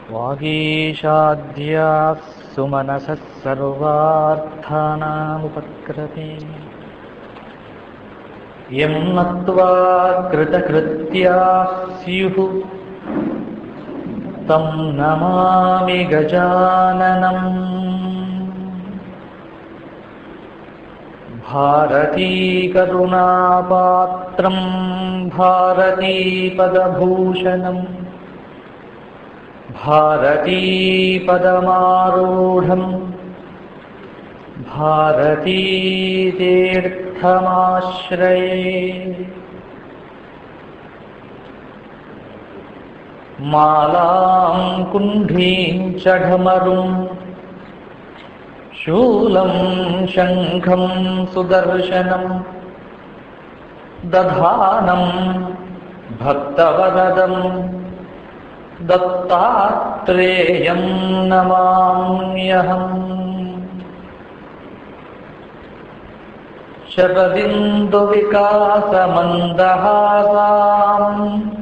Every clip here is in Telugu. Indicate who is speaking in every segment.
Speaker 1: वागीशाद्याः सुमनसः सर्वार्थानामुपक्रमे यं नत्वा कृतकृत्याः स्युः तं नमामि गजाननम् भारतीकरुणापात्रं भारतीपदभूषणम् भारतीपदमारूढम् भारतीतीर्थमाश्रये मालां कुण्ठीं च ढमरुम् शूलं शङ्खं सुदर्शनम् दधानं भक्तवरदम् दत्तात्रेयं नमाम्यहम् शरदिन्दुविकासमन्दहासाम्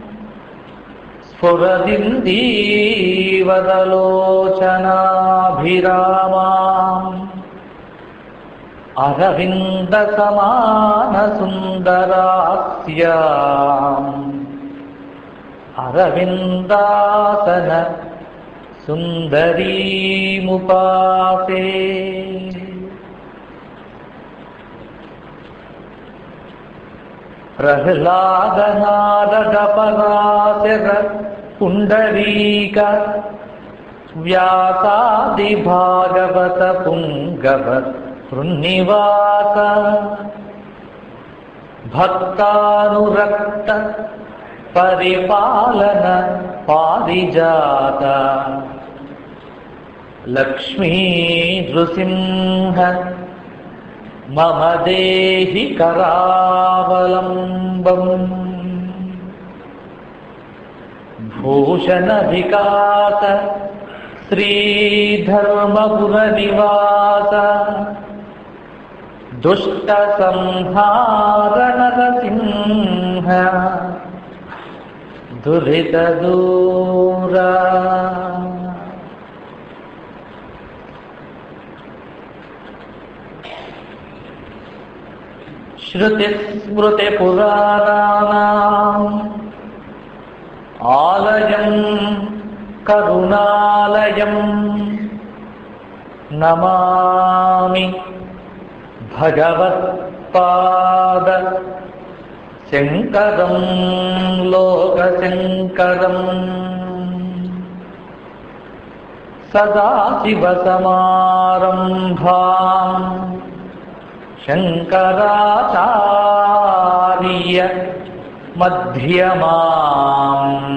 Speaker 1: स्फुरदिन्दीवदलोचनाभिरामाम् अरविन्दसमानसुन्दरास्याम् अरविन्दासन सुन्दरीमुपासे प्रह्लादनारदपराशर पुण्डरीक व्यासादिभागवत पुङ्गव हृन्निवास भक्तानुरक्त परिपालन पारिजात लक्ष्मी नृसिंह मम देहि करावलम्बम् भूषणविकास श्रीधर्मपुरनिवास दुष्टसंहारणरसिंह दुरितदूरा श्रुतिस्मृतिपुराणानाम् आलयं करुणालयं नमामि भगवत्पाद शङ्करं लोकशङ्करम् सदाशिवसमारम्भाम् शङ्कराचार्य मध्यमाम्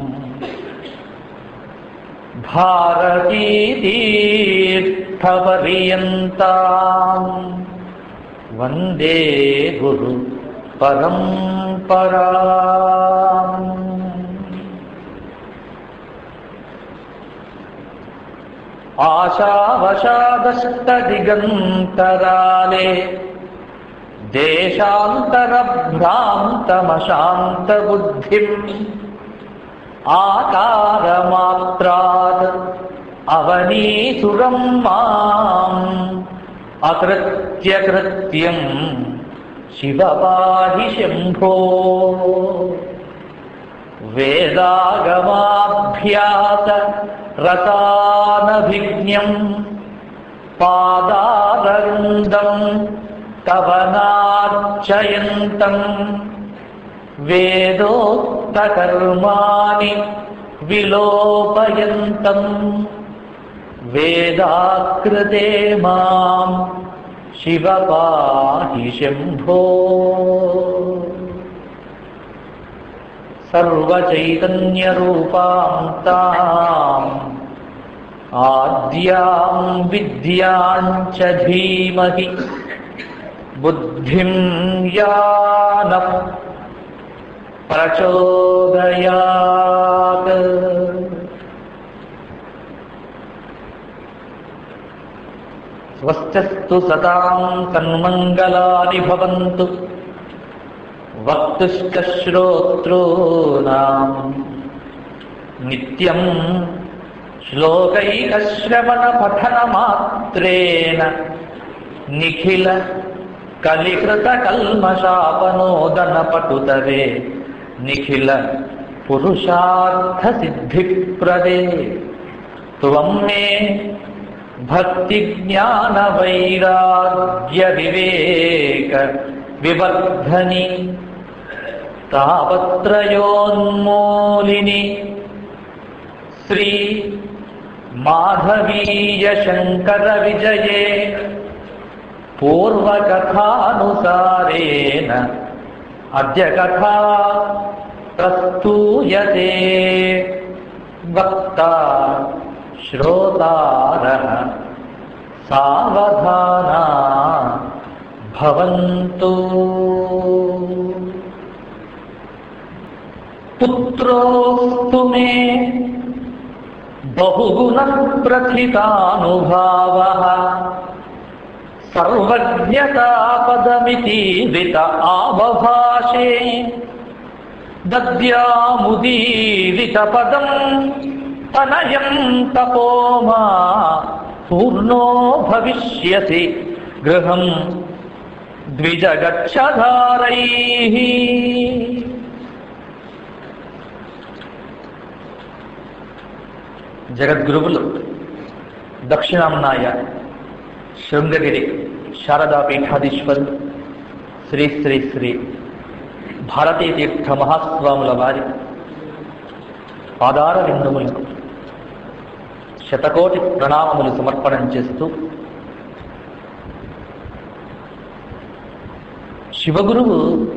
Speaker 1: भारतीतीर्थपर्यन्ताम् वन्दे गुरु परम्परा आशावशादष्टदिगन्तराले देशान्तरभ्रान्तमशान्तबुद्धिम् आकारमात्रात् अवनीसुरं माम् अकृत्यकृत्यम् शिव पाहि शम्भो वेदागमाभ्यास रसानभिज्ञम् पादारविन्दम् कवनार्चयन्तम् वेदोक्तकर्माणि विलोपयन्तम् वेदाकृते माम् शिव पाहि शम्भो सर्वचैतन्यरूपां ताम् आद्यां विद्यां च धीमहि बुद्धिं यानः प्रचोदयात् స్వస్థస్తు సతాం సన్మంగళాని భవంతు వక్తుశ్చ శ్రోత్రూనాం నిత్యం శ్లోకైకశ్రవణ పఠన మాత్రేణ నిఖిల కలికృత కల్మషాపనోదన పటుతవే నిఖిల పురుషార్థ సిద్ధిప్రదే త్వం మే భక్తి జ్ఞాన వైరాగ్య వివేక వివర్ధని తాపత్రయోన్మూలిని శ్రీ మాధవీయ శంకర విజయే పూర్వకథానుసారేణ అద్య కథా ప్రస్తూయతే వక్త శ్రోతార సావధానా భవంతు పుత్రోస్తు మే బహుగుణ ప్రథితానుభావ సర్వజ్ఞతాపదమితీరిత ఆబభాషే దద్యాముదీరిత పదం తనయం తపోమా పూర్ణో భవిష్యసి గృహం ద్విజగచ్చధారై జగద్గురువులు దక్షిణాంనాయ శృంగగిరి శారదా పీఠాధీశ్వరు శ్రీ శ్రీ శ్రీ భారతీ తీర్థ మహాస్వాముల వారి పాదార విందములకు శతకోటి ప్రణామములు సమర్పణం చేస్తూ శివగురువు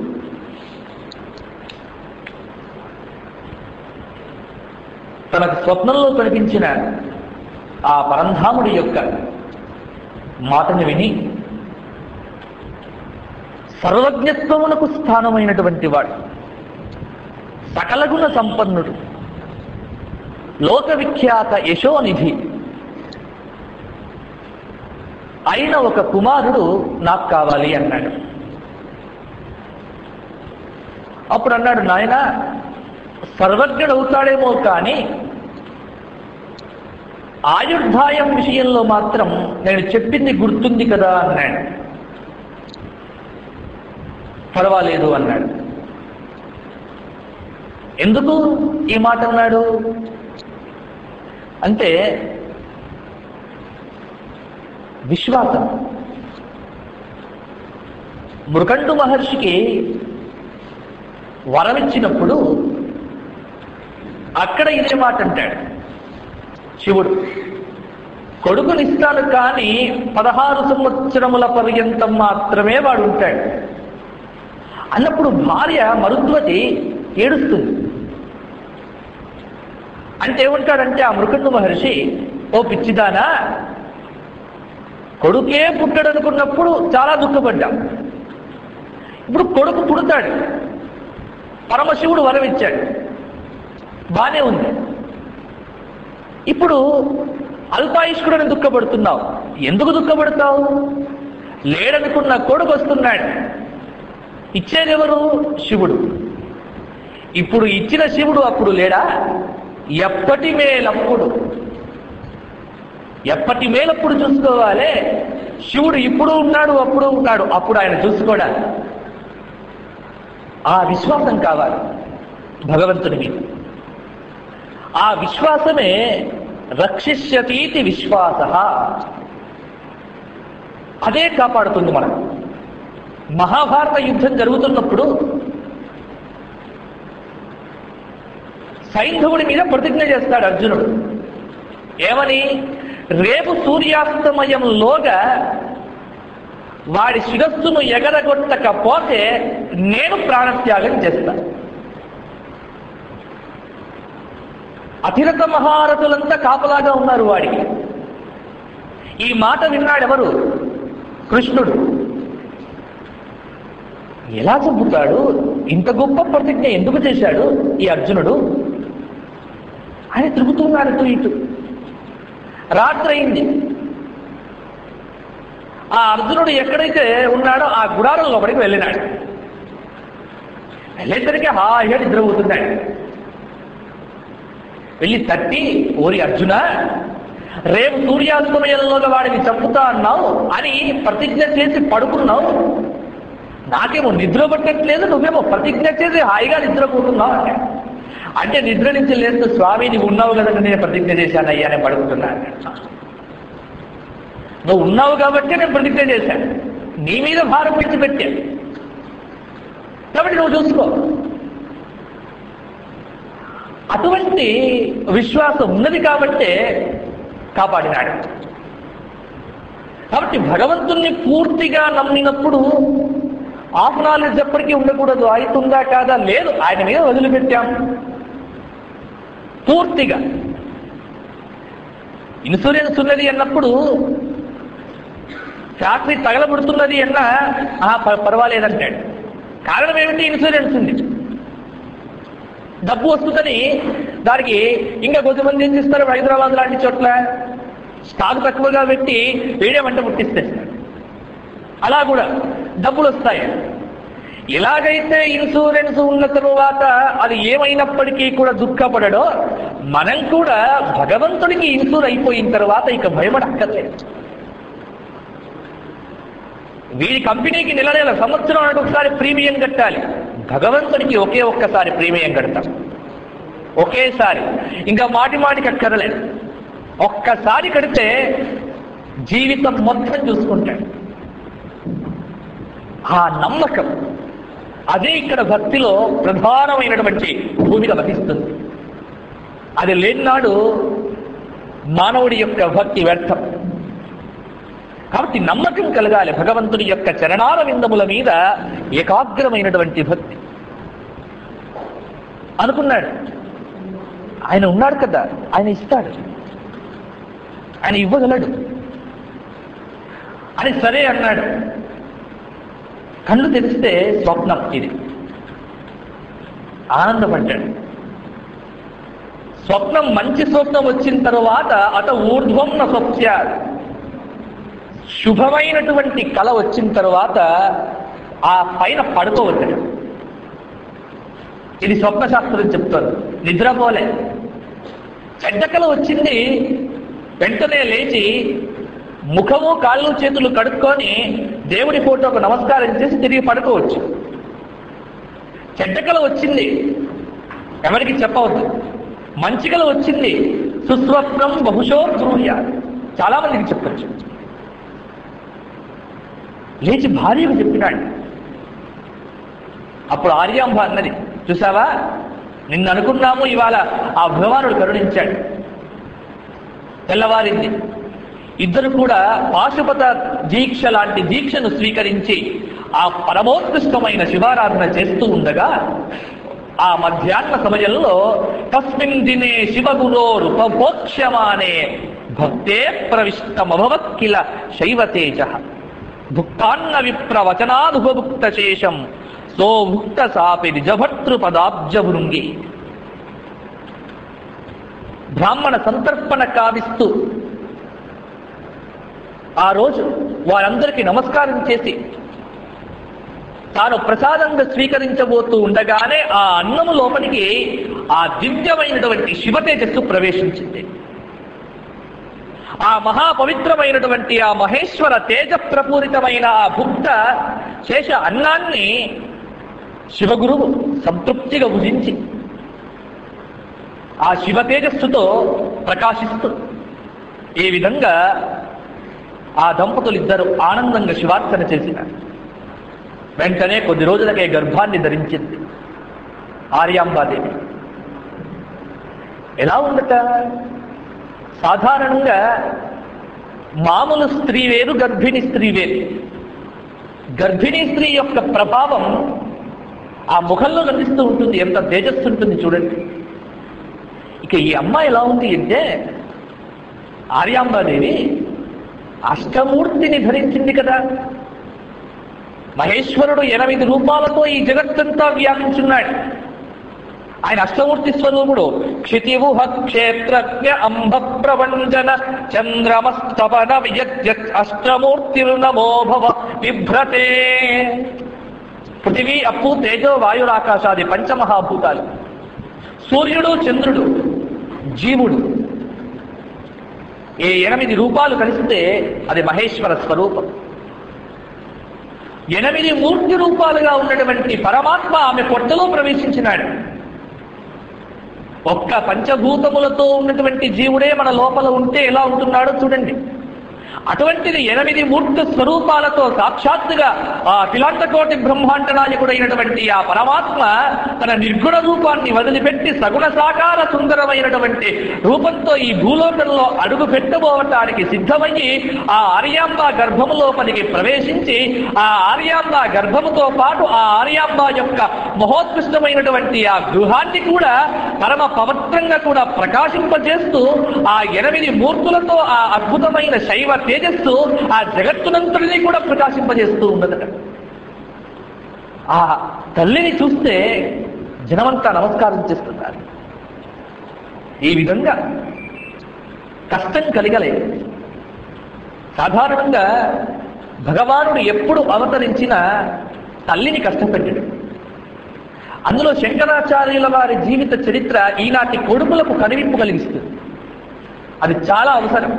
Speaker 1: తనకు స్వప్నంలో కనిపించిన ఆ పరంధాముడి యొక్క మాటను విని సర్వజ్ఞత్వమునకు స్థానమైనటువంటి వాడు సకల గుణ సంపన్నుడు లోక విఖ్యాత యశోనిధి అయిన ఒక కుమారుడు నాకు కావాలి అన్నాడు అప్పుడు అన్నాడు నాయన సర్వజ్ఞుడు అవుతాడేమో కానీ ఆయుర్ధాయం విషయంలో మాత్రం నేను చెప్పింది గుర్తుంది కదా అన్నాడు పర్వాలేదు అన్నాడు ఎందుకు ఈ మాట అన్నాడు అంటే విశ్వాసం మృకండు మహర్షికి వరమిచ్చినప్పుడు అక్కడ ఇదే మాట అంటాడు శివుడు కొడుకునిస్తాను కానీ పదహారు సంవత్సరముల పర్యంతం మాత్రమే వాడు ఉంటాడు అన్నప్పుడు భార్య మరుద్వతి ఏడుస్తుంది అంటే ఏమంటాడంటే ఆ మృకండు మహర్షి ఓ పిచ్చిదానా కొడుకే పుట్టడనుకున్నప్పుడు చాలా దుఃఖపడ్డాం ఇప్పుడు కొడుకు పుడతాడు పరమశివుడు వరమిచ్చాడు బానే ఉంది ఇప్పుడు అల్పాయుష్కుడని దుఃఖపడుతున్నావు ఎందుకు దుఃఖపడతావు లేడనుకున్న కొడుకు వస్తున్నాడు ఇచ్చేదెవరు శివుడు ఇప్పుడు ఇచ్చిన శివుడు అప్పుడు లేడా ఎప్పటి మేలప్పుడు ఎప్పటి మేలప్పుడు చూసుకోవాలి శివుడు ఇప్పుడు ఉన్నాడు అప్పుడు ఉన్నాడు అప్పుడు ఆయన చూసుకోవడాలి ఆ విశ్వాసం కావాలి భగవంతుని మీద ఆ విశ్వాసమే రక్షిష్యతీతి విశ్వాస అదే కాపాడుతుంది మనం మహాభారత యుద్ధం జరుగుతున్నప్పుడు సైంధవుడి మీద ప్రతిజ్ఞ చేస్తాడు అర్జునుడు ఏమని రేపు సూర్యాస్తమయంలోగా వాడి శిరస్సును ఎగరగొట్టకపోతే నేను ప్రాణత్యాగం చేస్తా అతిరథ మహారథులంతా కాపలాగా ఉన్నారు వాడికి ఈ మాట విన్నాడెవరు కృష్ణుడు ఎలా చంపుతాడు ఇంత గొప్ప ప్రతిజ్ఞ ఎందుకు చేశాడు ఈ అర్జునుడు ఆయన తిరుగుతున్నాడు అటు ఇటు రాత్రి అయింది ఆ అర్జునుడు ఎక్కడైతే ఉన్నాడో ఆ గుడారం లోపలికి వెళ్ళినాడు వెళ్ళేసరికి హాయిగా నిద్రపోతున్నాడు వెళ్ళి తట్టి ఓరి అర్జున రేపు సూర్యాస్తమయంలో వాడిని చంపుతా అన్నావు అని ప్రతిజ్ఞ చేసి పడుకున్నావు నాకేమో నిద్ర పట్టట్లేదు నువ్వేమో ప్రతిజ్ఞ చేసి హాయిగా నిద్రపోతున్నావు అంటే అంటే నిద్ర నుంచి లేస్తూ స్వామి నీవు ఉన్నావు కదండి నేను ప్రతిజ్ఞ చేశాను అయ్యా నేను పడుకుంటున్నా అన్నాడు. నువ్వు ఉన్నావు కాబట్టి నేను ప్రతిజ్ఞ చేశాను నీ మీద భారం పెట్టి పెట్టాను కాబట్టి నువ్వు చూసుకో అటువంటి విశ్వాసం ఉన్నది కాబట్టే కాపాడినాడు కాబట్టి భగవంతుణ్ణి పూర్తిగా నమ్మినప్పుడు ఆఫ్ నాలెడ్జ్ ఎప్పటికీ ఉండకూడదు అవుతుందా కాదా లేదు ఆయన మీద వదిలిపెట్టాం పూర్తిగా ఇన్సూరెన్స్ ఉన్నది అన్నప్పుడు ఫ్యాక్టరీ తగలబడుతున్నది అన్న ఆ, ప- పర్వాలేదంటాడు కారణం ఏమిటి ఇన్సూరెన్స్ ఉంది డబ్బు వస్తుందని దానికి ఇంకా కొంతమంది ఏం చేస్తారు హైదరాబాద్ లాంటి చోట్ల స్టాక్ తక్కువగా పెట్టి వేడే వంట పుట్టిస్తేస్తారు అలా కూడా డబ్బులు వస్తాయి ఎలాగైతే ఇన్సూరెన్స్ ఉన్న తరువాత అది ఏమైనప్పటికీ కూడా దుఃఖపడడో మనం కూడా భగవంతుడికి ఇన్సూర్ అయిపోయిన తర్వాత ఇక భయపడక్కర్లేదు వీడి కంపెనీకి నెల నెల సంవత్సరం అంటే ఒకసారి ప్రీమియం కట్టాలి భగవంతుడికి ఒకే ఒక్కసారి ప్రీమియం కడతాం ఒకేసారి ఇంకా మాటి మాటికి అక్కర్లేదు ఒక్కసారి కడితే జీవితం మొత్తం చూసుకుంటాడు ఆ నమ్మకం అదే ఇక్కడ భక్తిలో ప్రధానమైనటువంటి భూమిక వహిస్తుంది అది లేనినాడు మానవుడి యొక్క భక్తి వ్యర్థం కాబట్టి నమ్మకం కలగాలి భగవంతుడి యొక్క చరణాల విందముల మీద ఏకాగ్రమైనటువంటి భక్తి అనుకున్నాడు ఆయన ఉన్నాడు కదా ఆయన ఇస్తాడు ఆయన ఇవ్వగలడు అని సరే అన్నాడు కళ్ళు తెరిస్తే స్వప్నం ఇది ఆనందపడ్డాడు స్వప్నం మంచి స్వప్నం వచ్చిన తర్వాత అత ఊర్ధ్వం న స్వప్స్యాత్ శుభమైనటువంటి కళ వచ్చిన తర్వాత ఆ పైన పడుకోవద్దు ఇది స్వప్న శాస్త్రం చెప్తారు నిద్రపోలే చెడ్డ కళ వచ్చింది వెంటనే లేచి ముఖము కాళ్ళు చేతులు కడుక్కొని దేవుడి ఫోటోకు నమస్కారం చేసి తిరిగి పడుకోవచ్చు చెడ్డ కళ వచ్చింది ఎవరికి చెప్పవద్దు మంచి కళ వచ్చింది సుస్వప్నం బహుశో బ్రూహ్య చాలా మందికి చెప్పచ్చు లేచి భార్యకు చెప్పినాడు అప్పుడు ఆర్యాంబ అన్నది చూసావా నిన్ను అనుకున్నాము ఇవాళ ఆ భగవానుడు కరుణించాడు తెల్లవారింది ఇద్దరు కూడా పాశుపత దీక్ష లాంటి దీక్షను స్వీకరించి ఆ పరమోత్కృష్టమైన శివారాధన చేస్తూ ఉండగా ఆ మధ్యాహ్న సమయంలో తస్మిన్ దినే శివగురోరుపభోక్ష్యమానే భక్తే ప్రవిష్టమభవత్ కిల శైవతేజ భుక్తాన్న విప్రవచనానుభుక్త శేషం సోభుక్త సాపి నిజభర్తృ పదాబ్జ భృంగి బ్రాహ్మణ సంతర్పణ కావిస్తూ ఆ రోజు వారందరికీ నమస్కారం చేసి తాను ప్రసాదంగా స్వీకరించబోతూ ఉండగానే ఆ అన్నము లోపలికి ఆ దివ్యమైనటువంటి శివతేజస్సు ప్రవేశించింది ఆ మహాపవిత్రమైనటువంటి ఆ మహేశ్వర తేజ ప్రపూరితమైన ఆ భుక్త శేష అన్నాన్ని శివగురువు సంతృప్తిగా భుజించి ఆ శివ తేజస్సుతో ప్రకాశిస్తూ ఈ విధంగా ఆ దంపతులు ఇద్దరు ఆనందంగా శివార్చన చేసినారు వెంటనే కొద్ది రోజులకే గర్భాన్ని ధరించింది ఆర్యాంబాదేవి ఎలా ఉండట సాధారణంగా మామూలు స్త్రీ వేరు గర్భిణీ స్త్రీ వేరు గర్భిణీ స్త్రీ యొక్క ప్రభావం ఆ ముఖంలో కనిపిస్తూ ఉంటుంది ఎంత తేజస్సు ఉంటుంది చూడండి ఇక ఈ అమ్మాయి ఎలా ఉంది అంటే ఆర్యాంబాదేవి అష్టమూర్తిని ధరించింది కదా మహేశ్వరుడు ఎనిమిది రూపాలతో ఈ జగత్తంతా వ్యాపించున్నాడు ఆయన అష్టమూర్తి స్వరూపుడు క్షితివుహ క్షేత్రజ్ఞ అంబ ప్రవంజన చంద్రమస్తపన వియజ్య అష్టమూర్తిర్నమో భవ బిభ్రతే పృథివీ అప్పు తేజో వాయురాకాశాది పంచమహాభూతాలు సూర్యుడు చంద్రుడు జీవుడు ఏ ఎనిమిది రూపాలు కలిస్తే అది మహేశ్వర స్వరూపం ఎనిమిది మూర్తి రూపాలుగా ఉన్నటువంటి పరమాత్మ ఆమె పొట్టలో ప్రవేశించినాడు ఒక్క పంచభూతములతో ఉన్నటువంటి జీవుడే మన లోపల ఉంటే ఎలా ఉంటున్నాడో చూడండి అటువంటిది ఎనిమిది మూర్త స్వరూపాలతో సాక్షాత్తుగా ఆ అఖిలాంతకోటి బ్రహ్మాండ నాయకుడైనటువంటి ఆ పరమాత్మ తన నిర్గుణ రూపాన్ని వదిలిపెట్టి సగుణ సాకార సుందరమైనటువంటి రూపంతో ఈ భూలోకంలో అడుగు పెట్టబోవటానికి సిద్ధమయ్యి ఆ ఆర్యాంబ గర్భము లోపలికి ప్రవేశించి ఆ ఆర్యాంబ గర్భముతో పాటు ఆ ఆర్యాంబ యొక్క మహోత్కృష్టమైనటువంటి ఆ గృహాన్ని కూడా పరమ పవిత్రంగా కూడా ప్రకాశింపజేస్తూ ఆ ఎనిమిది మూర్తులతో ఆ అద్భుతమైన శైవ తేజస్సు ఆ జగత్తునంతటినీ కూడా ప్రకాశింపజేస్తూ ఉన్నదట ఆ తల్లిని చూస్తే జనమంతా నమస్కారం చేస్తున్నారు ఈ విధంగా కష్టం కలిగలేదు సాధారణంగా భగవానుడు ఎప్పుడు అవతరించినా తల్లిని కష్టపెట్టాడు అందులో శంకరాచార్యుల వారి జీవిత చరిత్ర ఈనాటి కొడుకులకు కనువిప్పు కలిగిస్తుంది అది చాలా అవసరం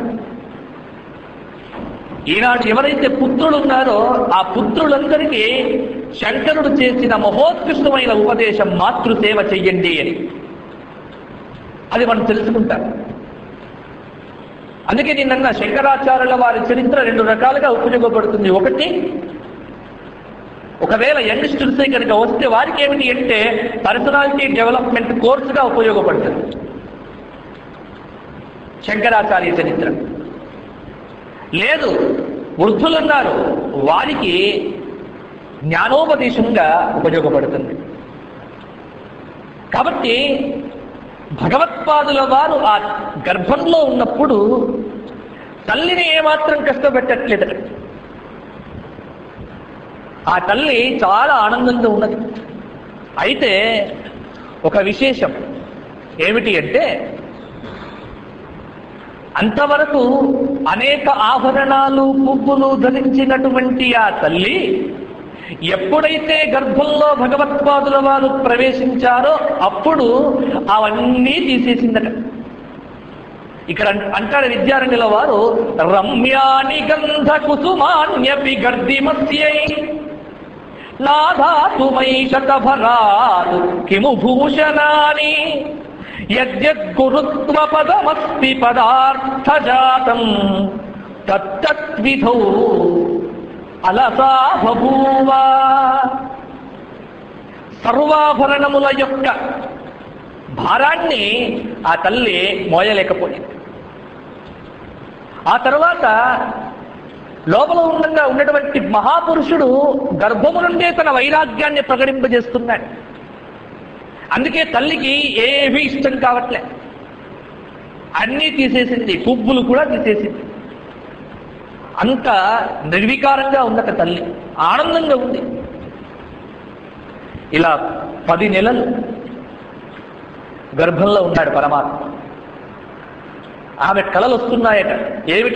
Speaker 1: ఈనాడు ఎవరైతే పుత్రులు ఉన్నారో ఆ పుత్రులందరికీ శంకరుడు చేసిన మహోత్కృష్టమైన ఉపదేశం మాతృసేవ చెయ్యండి అని అది మనం తెలుసుకుంటాం అందుకే నిన్న శంకరాచార్యుల వారి చరిత్ర రెండు రకాలుగా ఉపయోగపడుతుంది ఒకటి ఒకవేళ యంగ్స్టర్సే కనుక వస్తే వారికి ఏమిటి అంటే పర్సనాలిటీ డెవలప్మెంట్ కోర్సుగా ఉపయోగపడుతుంది శంకరాచార్య చరిత్ర లేదు వృద్ధులున్నారు వారికి జ్ఞానోపదేశంగా ఉపయోగపడుతుంది కాబట్టి భగవత్పాదుల వారు ఆ గర్భంలో ఉన్నప్పుడు తల్లిని ఏమాత్రం కష్టపెట్టట్లేదు ఆ తల్లి చాలా ఆనందంగా ఉన్నది అయితే ఒక విశేషం ఏమిటి అంటే అంతవరకు అనేక ఆభరణాలు పువ్వులు ధరించినటువంటి ఆ తల్లి ఎప్పుడైతే గర్భంలో భగవత్పాదుల వారు ప్రవేశించారో అప్పుడు అవన్నీ తీసేసిందట ఇక్కడ అం- అంటాడు విద్యారణ్యుల వారు రమ్యాని గంధ కుసుమాన్యపి గర్దిమస్యై నాధాతుమై శతభరాలు కిము భూషణాని యద్యద్గురుత్వ పదమస్తి పదార్థజాతం తత్తద్విధౌ అలసా బభూవ సర్వాభరణముల యొక్క భారాన్ని ఆ తల్లి మోయలేకపోయింది ఆ తర్వాత లోపల ఉండగా ఉన్నటువంటి మహాపురుషుడు గర్భము నుండే తన వైరాగ్యాన్ని ప్రకటింపజేస్తున్నాడు అందుకే తల్లికి ఏమీ ఇష్టం కావట్లే అన్నీ తీసేసింది పువ్వులు కూడా తీసేసింది అంత నిర్వికారంగా ఉందట తల్లి ఆనందంగా ఉంది ఇలా పది నెలలు గర్భంలో ఉన్నాడు పరమాత్మ ఆమె కళలు వస్తున్నాయట ఏమిటి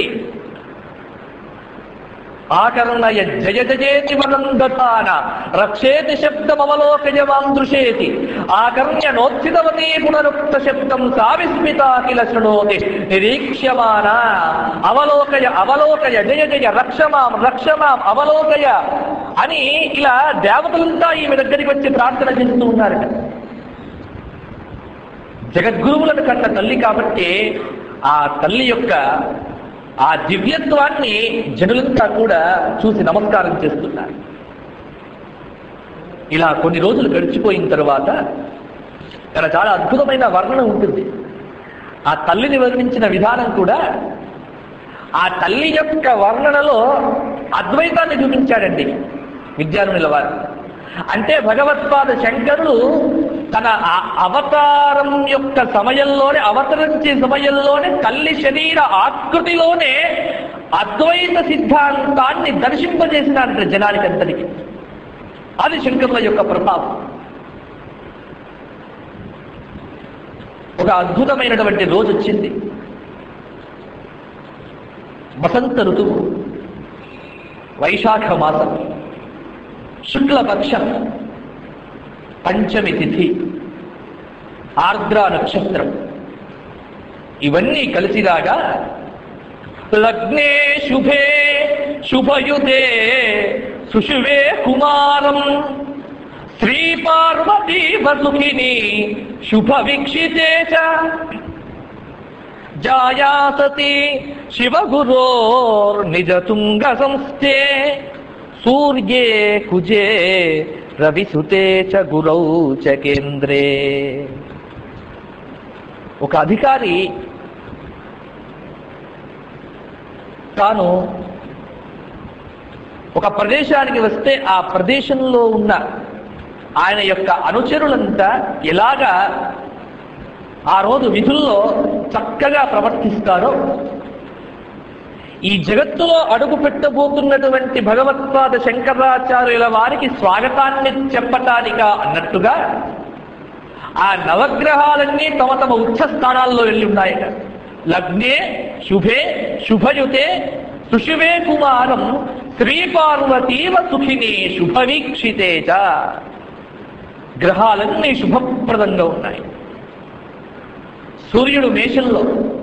Speaker 1: ఆకర్ణయ జయ జయేతి వనందతాన రక్షేతి శబ్దమవలోకయవాం దృశేతి ఆకర్ణ్య నోత్సితవతీ పునరుక్త శబ్దం సావిస్మిత కిల శృణోతి నిరీక్ష్యమాన అవలోకయ అవలోకయ జయ జయ రక్షమాం రక్షమాం అవలోకయ అని ఇలా దేవతలంతా ఈమె దగ్గరికి వచ్చి ప్రార్థన చేస్తూ ఉన్నారట జగద్గురువులను కన్న తల్లి కాబట్టి ఆ తల్లి యొక్క ఆ దివ్యత్వాన్ని జనులంతా కూడా చూసి నమస్కారం చేస్తున్నారు ఇలా కొన్ని రోజులు గడిచిపోయిన తరువాత ఇక్కడ చాలా అద్భుతమైన వర్ణన ఉంటుంది ఆ తల్లిని వర్ణించిన విధానం కూడా ఆ తల్లి యొక్క వర్ణనలో అద్వైతాన్ని చూపించాడండి విద్యానుల వారు అంటే భగవత్పాద శంకరుడు తన ఆ అవతారం యొక్క సమయంలోనే అవతరించే సమయంలోనే తల్లి శరీర ఆకృతిలోనే అద్వైత సిద్ధాంతాన్ని దర్శింపజేసినాడంట జనానికి అంతనికి అది శంకరుల యొక్క ప్రభావం ఒక అద్భుతమైనటువంటి రోజు వచ్చింది వసంత ఋతువు వైశాఖ మాసం శుక్లపక్షం పంచమి తిథి ఆర్ద్ర నక్షత్రం ఇవన్నీ కలిసిరాగా లగ్నే శుభే శుభయుతే సుషువే కుమారం శ్రీ పార్వతీ వసుఖిని శుభ వీక్షితే చ జాయా సతి శివగురోర్ నిజ తుంగ సంస్థే సూర్యే కుజే రవిసుతే చ గురౌ చ కేంద్రే ఒక అధికారి తాను ఒక ప్రదేశానికి వస్తే ఆ ప్రదేశంలో ఉన్న ఆయన యొక్క అనుచరులంతా ఎలాగా ఆ రోజు విధుల్లో చక్కగా ప్రవర్తిస్తారో ఈ జగత్తులో అడుగు పెట్టబోతున్నటువంటి భగవత్పాద శంకరాచార్యుల వారికి స్వాగతాన్ని చెప్పటానిక అన్నట్టుగా ఆ నవగ్రహాలన్నీ తమ తమ ఉచ్చ స్థానాల్లో వెళ్ళి ఉన్నాయట లగ్నే శుభే శుభయుతే సుశుభే కుమారం శ్రీ పార్వతీవ సుఖిని శుభవీక్షితే చ గ్రహాలన్నీ శుభప్రదంగా ఉన్నాయి సూర్యుడు మేషంలో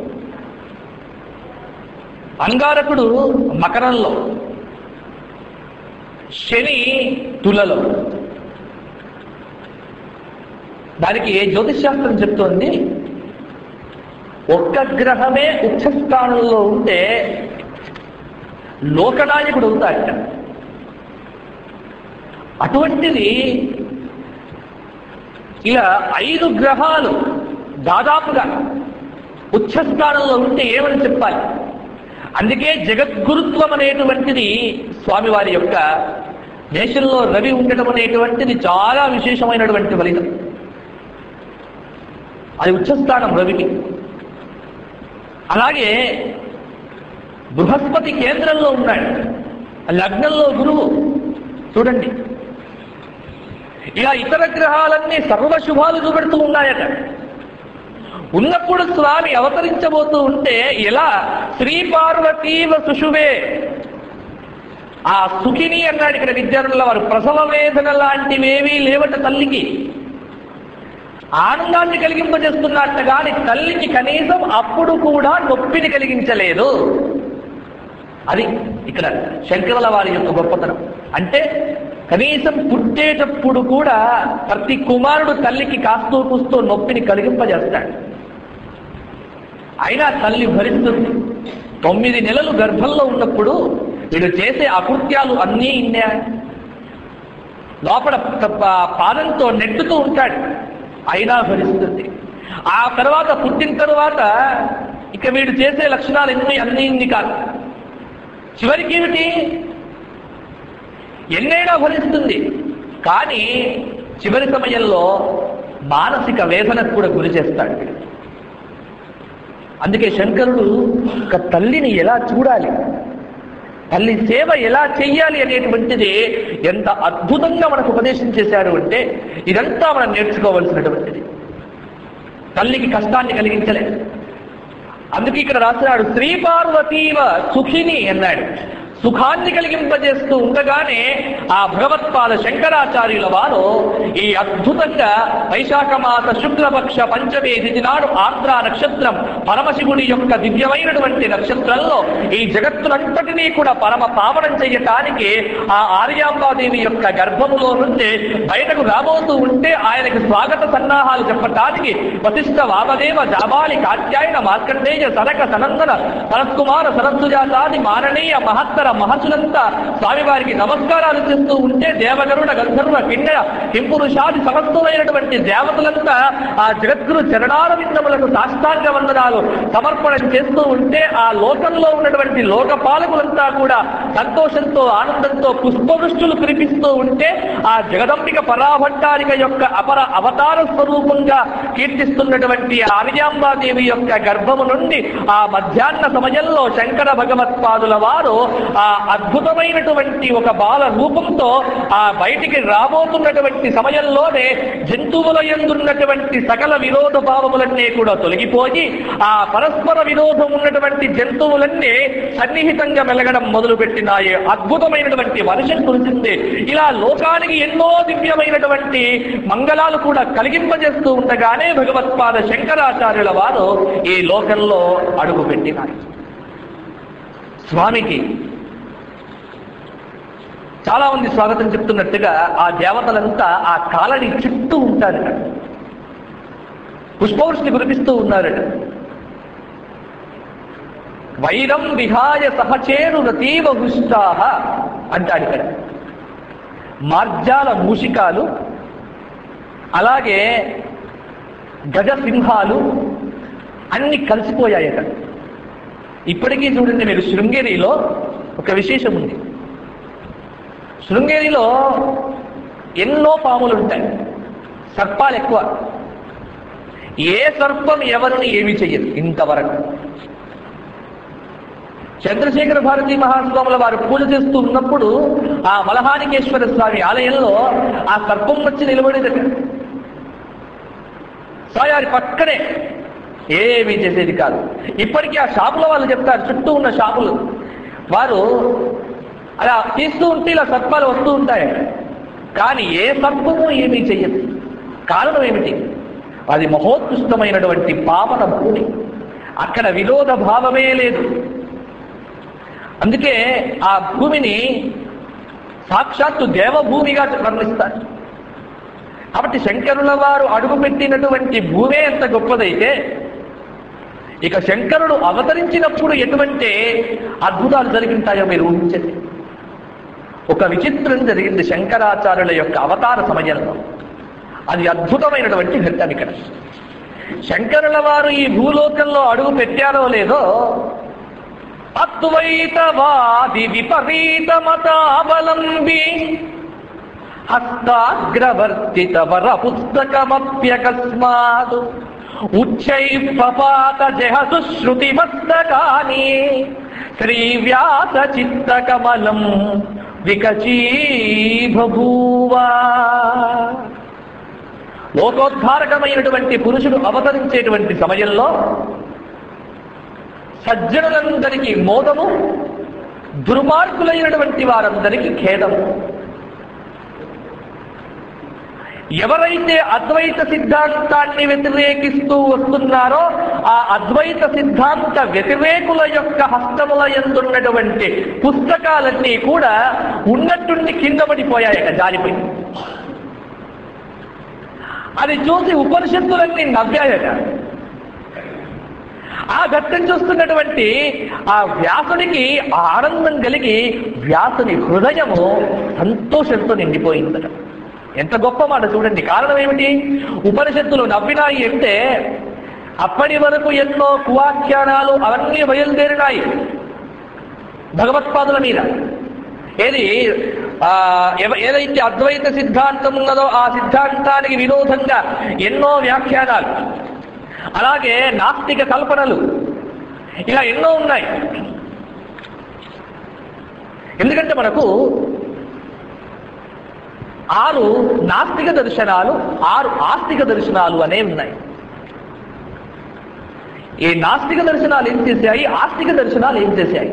Speaker 1: అంగారకుడు మకరంలో శని తులలో దానికి ఏ జ్యోతిష్ చెప్తోంది ఒక్క గ్రహమే ఉచ్చస్థానంలో ఉంటే లోకనాయకుడు అవుతాడట అటువంటిది ఇలా ఐదు గ్రహాలు దాదాపుగా ఉచ్చస్థానంలో ఉంటే ఏమని చెప్పాలి అందుకే జగద్గురుత్వం అనేటువంటిది స్వామివారి యొక్క దేశంలో రవి ఉండటం అనేటువంటిది చాలా విశేషమైనటువంటి ఫలితం అది ఉచ్చస్థానం రవికి అలాగే బృహస్పతి కేంద్రంలో ఉన్నాడు లగ్నంలో గురువు చూడండి ఇలా ఇతర గ్రహాలన్నీ సర్వశుభాలు చూపెడుతూ ఉన్నాయట ఉన్నప్పుడు స్వామి అవతరించబోతూ ఉంటే ఎలా శ్రీ పార్వతీవ సుషువే ఆ సుఖిని అన్నాడు ఇక్కడ విద్యార్థుల వారు ప్రసవ వేదన లాంటివేవీ లేవట తల్లికి ఆనందాన్ని కలిగింపజేస్తున్నట్టు కానీ తల్లికి కనీసం అప్పుడు కూడా నొప్పిని కలిగించలేదు అది ఇక్కడ శంకరుల వారి యొక్క గొప్పతనం అంటే కనీసం పుట్టేటప్పుడు కూడా ప్రతి కుమారుడు తల్లికి కాస్తూ కూస్తూ నొప్పిని కలిగింపజేస్తాడు అయినా తల్లి భరిస్తుంది తొమ్మిది నెలలు గర్భంలో ఉన్నప్పుడు వీడు చేసే అకృత్యాలు అన్నీ ఇన్నే లోపల ప- పాదంతో నెట్టుతూ ఉంటాడు అయినా భరిస్తుంది ఆ తర్వాత పుట్టిన తర్వాత ఇక వీడు చేసే లక్షణాలు ఎన్ని అన్ని ఇన్ని కాదు చివరికి ఏమిటి ఎన్నైనా భరిస్తుంది కానీ చివరి సమయంలో మానసిక వేదనకు కూడా గురి చేస్తాడు వీడు. అందుకే శంకరుడు ఒక తల్లిని ఎలా చూడాలి తల్లి సేవ ఎలా చెయ్యాలి అనేటువంటిది ఎంత అద్భుతంగా మనకు ఉపదేశం చేశారు అంటే ఇదంతా మనం నేర్చుకోవలసినటువంటిది తల్లికి కష్టాన్ని కలిగించలేదు అందుకే ఇక్కడ రాసినాడు శ్రీ పార్వతీవ సుఖిని అన్నాడు సుఖాన్ని కలిగింపజేస్తూ ఉండగానే ఆ భగవత్పాద శంకరాచార్యుల వారు ఈ అద్భుతంగా వైశాఖ మాస శుక్లపక్ష పంచమే తిథి నాడు ఆంధ్ర నక్షత్రం పరమశివుడి యొక్క దివ్యమైనటువంటి నక్షత్రంలో ఈ జగత్తునంతటినీ కూడా పరమ పావనం చేయటానికి ఆ ఆర్యాంబాదేవి యొక్క గర్భములో నుండి బయటకు రాబోతూ ఉంటే ఆయనకు స్వాగత సన్నాహాలు చెప్పటానికి వశిష్ఠ వామదేవ జాబాలి కాత్యాయన మార్కండేయ సనక సనందన సనత్కుమార సరస్సుజాతాది మారణీయ మహత్తర మహర్షులంతా స్వామివారికి నమస్కారాలు చేస్తూ ఉంటే దేవగరుడ గంధర్వ కిన్నెర కింపురుషాది సమస్తమైనటువంటి దేవతలంతా ఆ జగద్గురు చరణాల విందములకు సాష్టాంగ వందనాలు సమర్పణ చేస్తూ ఉంటే ఆ లోకంలో ఉన్నటువంటి లోకపాలకులంతా కూడా సంతోషంతో ఆనందంతో పుష్పవృష్టులు కురిపిస్తూ ఉంటే ఆ జగదంబిక పరాభట్టారిక యొక్క అపర అవతార స్వరూపంగా కీర్తిస్తున్నటువంటి ఆర్యాంబాదేవి యొక్క గర్భము నుండి ఆ మధ్యాహ్న సమయంలో శంకర భగవత్పాదుల వారు ఆ ఆ అద్భుతమైనటువంటి ఒక బాల రూపంతో ఆ బయటికి రాబోతున్నటువంటి సమయంలోనే జంతువుల ఎందున్నటువంటి సకల విరోధ భావములన్నీ కూడా తొలగిపోయి ఆ పరస్పర విరోధం ఉన్నటువంటి జంతువులన్నీ సన్నిహితంగా మెలగడం మొదలుపెట్టినాయి అద్భుతమైనటువంటి వర్షం కురిసింది ఇలా లోకానికి ఎన్నో దివ్యమైనటువంటి మంగళాలు కూడా కలిగింపజేస్తూ ఉండగానే భగవత్పాద శంకరాచార్యుల వారు ఈ లోకంలో అడుగుపెట్టినారు స్వామికి చాలా మంది స్వాగతం చెప్తున్నట్టుగా ఆ దేవతలంతా ఆ కాలని చుట్టూ ఉంటారట పుష్పవృష్టి కురిపిస్తూ ఉన్నారట వైరం విహాయ సహచేరు రతీవ హుష్టాహ అంటాడు ఇక్కడ మార్జాల మూషికాలు అలాగే గజసింహాలు అన్ని కలిసిపోయాయట ఇప్పటికీ చూడండి మీరు శృంగేరిలో ఒక విశేషం ఉంది శృంగేరిలో ఎన్నో పాములు ఉంటాయి సర్పాలు ఎక్కువ ఏ సర్పం ఎవరిని ఏమి చెయ్యదు ఇంతవరకు చంద్రశేఖర భారతీ మహాస్వాముల వారు పూజ చేస్తూ ఉన్నప్పుడు ఆ మలహానికేశ్వర స్వామి ఆలయంలో ఆ సర్పం వచ్చి నిలబడేదట స్వామి పక్కనే ఏమీ చేసేది కాదు ఇప్పటికీ ఆ షాపుల వాళ్ళు చెప్తారు చుట్టూ ఉన్న షాపులు వారు అలా తీస్తూ ఉంటే ఇలా సర్పాలు వస్తూ ఉంటాయి కానీ ఏ సర్పము ఏమీ చెయ్యదు కారణం ఏమిటి అది మహోత్కృష్టమైనటువంటి పావన భూమి అక్కడ విరోధ భావమే లేదు అందుకే ఆ భూమిని సాక్షాత్తు దేవభూమిగా వర్ణిస్తారు కాబట్టి శంకరుల వారు అడుగుపెట్టినటువంటి భూమే ఎంత గొప్పదైతే ఇక శంకరుడు అవతరించినప్పుడు ఎటువంటి అద్భుతాలు జరిగింటాయో మీరు ఊహించండి ఒక విచిత్రం జరిగింది శంకరాచార్యుల యొక్క అవతార సమయంలో అది అద్భుతమైనటువంటి ఘట్టం ఇక్కడ శంకరుల వారు ఈ భూలోకంలో అడుగు పెట్టారో లేదో అద్వైతవాది విపరీత మతావలంబి హస్తాగ్రవర్తిత వర పుస్తకమప్యకస్మాత్ ఉచ్చై పపాత జహసు శృతి మస్తకాని శ్రీ వ్యాస చిత్త కమలం వికచీభూవా లోకోద్ధారకమైనటువంటి పురుషుడు అవతరించేటువంటి సమయంలో సజ్జనులందరికీ మోదము దుర్మార్గులైనటువంటి వారందరికీ ఖేదము ఎవరైతే అద్వైత సిద్ధాంతాన్ని వ్యతిరేకిస్తూ వస్తున్నారో ఆ అద్వైత సిద్ధాంత వ్యతిరేకుల యొక్క హస్తముల ఎందున్నటువంటి పుస్తకాలన్నీ కూడా ఉన్నట్టుండి కింద పడిపోయాయట జారిపోయి అది చూసి ఉపనిషత్తులన్నీ నవ్వాయట ఆ ఘట్టం చూస్తున్నటువంటి ఆ వ్యాసునికి ఆనందం కలిగి వ్యాసుని హృదయము సంతోషంతో నిండిపోయిందట ఎంత గొప్ప మాట చూడండి కారణం ఏమిటి ఉపనిషత్తులు నవ్వినాయి అంటే అప్పటి వరకు ఎన్నో కువాఖ్యానాలు అవన్నీ బయలుదేరినాయి భగవత్పాదుల మీద ఏది ఆ ఎవ- ఏదైతే అద్వైత సిద్ధాంతం ఉన్నదో ఆ సిద్ధాంతానికి విరోధంగా ఎన్నో వ్యాఖ్యానాలు అలాగే నాస్తిక కల్పనలు ఇలా ఎన్నో ఉన్నాయి ఎందుకంటే మనకు ఆరు నాస్తిక దర్శనాలు ఆరు ఆస్తిక దర్శనాలు అనేవి ఉన్నాయి ఈ నాస్తిక దర్శనాలు ఏం చేశాయి ఆస్తిక దర్శనాలు ఏం చేశాయి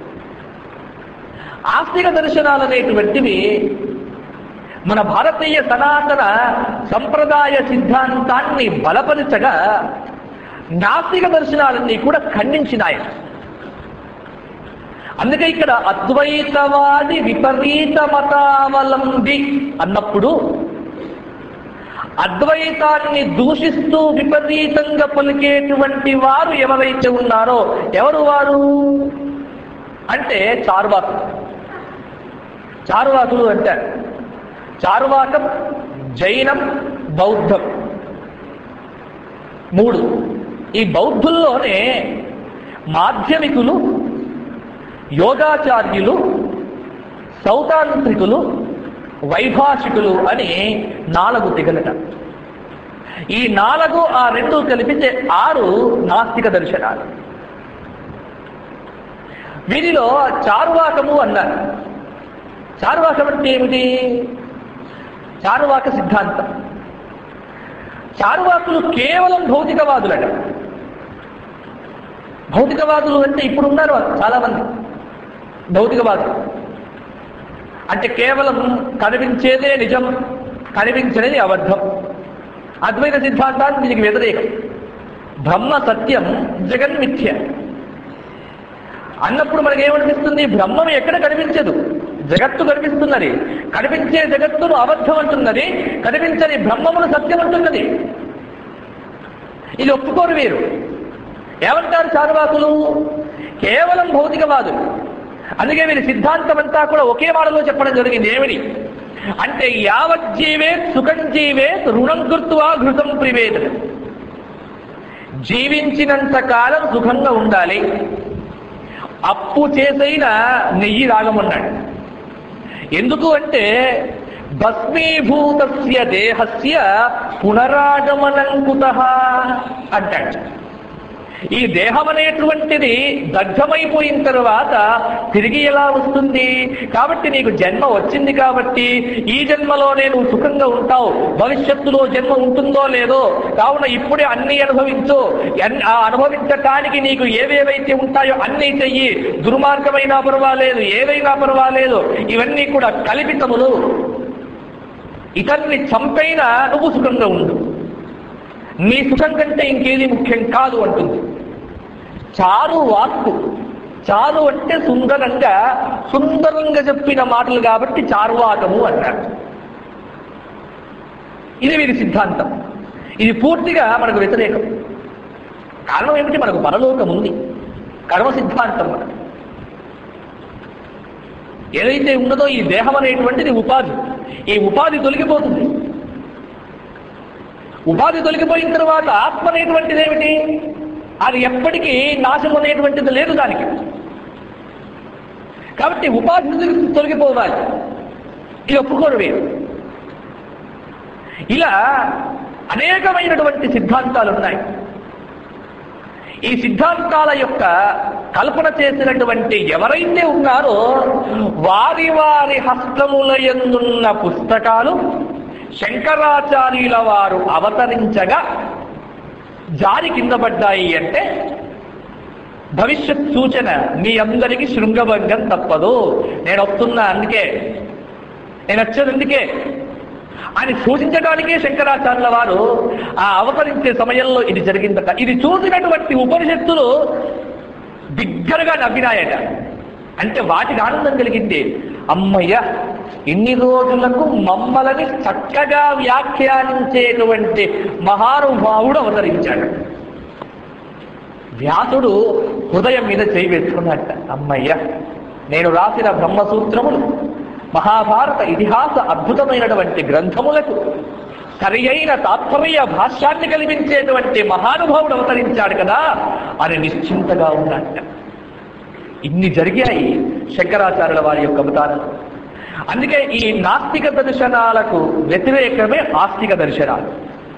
Speaker 1: ఆస్తిక దర్శనాలు అనేటువంటివి మన భారతీయ సనాతన సంప్రదాయ సిద్ధాంతాన్ని బలపరచగా నాస్తిక దర్శనాలన్నీ కూడా ఖండించినాయి అందుకే ఇక్కడ అద్వైతవాది విపరీత మతావలంబి అన్నప్పుడు అద్వైతాన్ని దూషిస్తూ విపరీతంగా పలికేటువంటి వారు ఎవరైతే ఉన్నారో ఎవరు వారు అంటే చార్వాకులు చార్వాకులు అంటారు చార్వాకం జైనం బౌద్ధం మూడు ఈ బౌద్ధుల్లోనే మాధ్యమికులు యోగాచార్యులు సౌతాంత్రికులు వైభాషికులు అని నాలుగు తెగలట ఈ నాలుగు ఆ రెండు కలిపితే ఆరు నాస్తిక దర్శనాలు వీరిలో చారువాకము అన్నారు చారువాకం అంటే ఏమిటి చారువాక సిద్ధాంతం చారువాకులు కేవలం భౌతికవాదులట భౌతికవాదులు అంటే ఇప్పుడు ఉన్నారు చాలా మంది భౌతికవాదులు అంటే కేవలం కనిపించేదే నిజం కనిపించనేది అబద్ధం అద్వైత సిద్ధాంతాన్ని దీనికి వ్యతిరేకం బ్రహ్మ సత్యం జగన్మిథ్య అన్నప్పుడు మనకి ఏమనిపిస్తుంది బ్రహ్మం ఎక్కడ కనిపించదు జగత్తు కనిపిస్తున్నది కనిపించే జగత్తును అబద్ధం అంటున్నది కనిపించని బ్రహ్మమును సత్యం అంటున్నది ఇది ఒప్పుకోరు వీరు ఏమంటారు చారువాకులు కేవలం భౌతికవాదులు అందుకే వీరి సిద్ధాంతం అంతా కూడా ఒకే మాటలో చెప్పడం జరిగింది ఏమిటి అంటే యావజ్జీవే సుఖం జీవే రుణం గుర్తువా ఘృతం ప్రివేద జీవించినంత కాలం సుఖంగా ఉండాలి అప్పు చేసైనా నెయ్యి రాగమన్నాడు ఎందుకు అంటే భస్మీభూతస్య దేహస్య పునరాగమనంకుత అంటాడు ఈ దేహం అనేటువంటిది దగ్ధమైపోయిన తర్వాత తిరిగి ఎలా వస్తుంది కాబట్టి నీకు జన్మ వచ్చింది కాబట్టి ఈ జన్మలోనే నువ్వు సుఖంగా ఉంటావు భవిష్యత్తులో జన్మ ఉంటుందో లేదో కావున ఇప్పుడే అన్ని అనుభవించు అన్- ఆ అనుభవించటానికి నీకు ఏవేవైతే ఉంటాయో అన్నీ చెయ్యి దుర్మార్గమైనా పర్వాలేదు ఏవైనా పర్వాలేదు ఇవన్నీ కూడా కల్పితములు ఇతన్ని చంపైనా నువ్వు సుఖంగా ఉండు నీ సుఖం కంటే ఇంకేది ముఖ్యం కాదు అంటుంది చారు వాక్కు చారు అంటే సుందరంగా సుందరంగా చెప్పిన మాటలు కాబట్టి చారువాకము అన్నారు ఇది వీరి సిద్ధాంతం ఇది పూర్తిగా మనకు వ్యతిరేకం కారణం ఏమిటి మనకు పరలోకం ఉంది కర్మ సిద్ధాంతం మనకు ఏదైతే ఉన్నదో ఈ దేహం అనేటువంటిది ఉపాధి ఈ ఉపాధి తొలగిపోతుంది ఉపాధి తొలగిపోయిన తర్వాత ఆత్మ అనేటువంటిది ఏమిటి అది ఎప్పటికీ నాశనం అనేటువంటిది లేదు దానికి కాబట్టి ఉపాధి తొలగి- తొలగిపోవాలి ఇది ఒప్పుకోరు వీరు ఇలా అనేకమైనటువంటి సిద్ధాంతాలు ఉన్నాయి ఈ సిద్ధాంతాల యొక్క కల్పన చేసినటువంటి ఎవరైతే ఉన్నారో వారి వారి హస్తముల ఎందున్న పుస్తకాలు శంకరాచార్యుల వారు అవతరించగా జారి కింద పడ్డాయి అంటే భవిష్యత్ సూచన మీ అందరికీ శృంగభంగం తప్పదు నేను వస్తున్నా అందుకే నేను వచ్చేది అందుకే అని సూచించడానికే శంకరాచార్యుల వారు ఆ అవతరించే సమయంలో ఇది జరిగిందట ఇది చూసినటువంటి ఉపనిషత్తులు బిగ్గరగా నవ్వినాయట అంటే వాటికి ఆనందం కలిగింది అమ్మయ్య ఇన్ని రోజులకు మమ్మలని చక్కగా వ్యాఖ్యానించేటువంటి మహానుభావుడు అవతరించాడు వ్యాసుడు హృదయం మీద చేయి వేసుకున్నట్ట అమ్మయ్య నేను రాసిన బ్రహ్మసూత్రములు మహాభారత ఇతిహాస అద్భుతమైనటువంటి గ్రంథములకు సరి అయిన తాత్పర్య భాష్యాన్ని కల్పించేటువంటి మహానుభావుడు అవతరించాడు కదా అని నిశ్చింతగా ఉన్నట్ట ఇన్ని జరిగాయి శంకరాచార్యుల వారి యొక్క అవతారం అందుకే ఈ నాస్తిక దర్శనాలకు వ్యతిరేకమే ఆస్తిక దర్శనాలు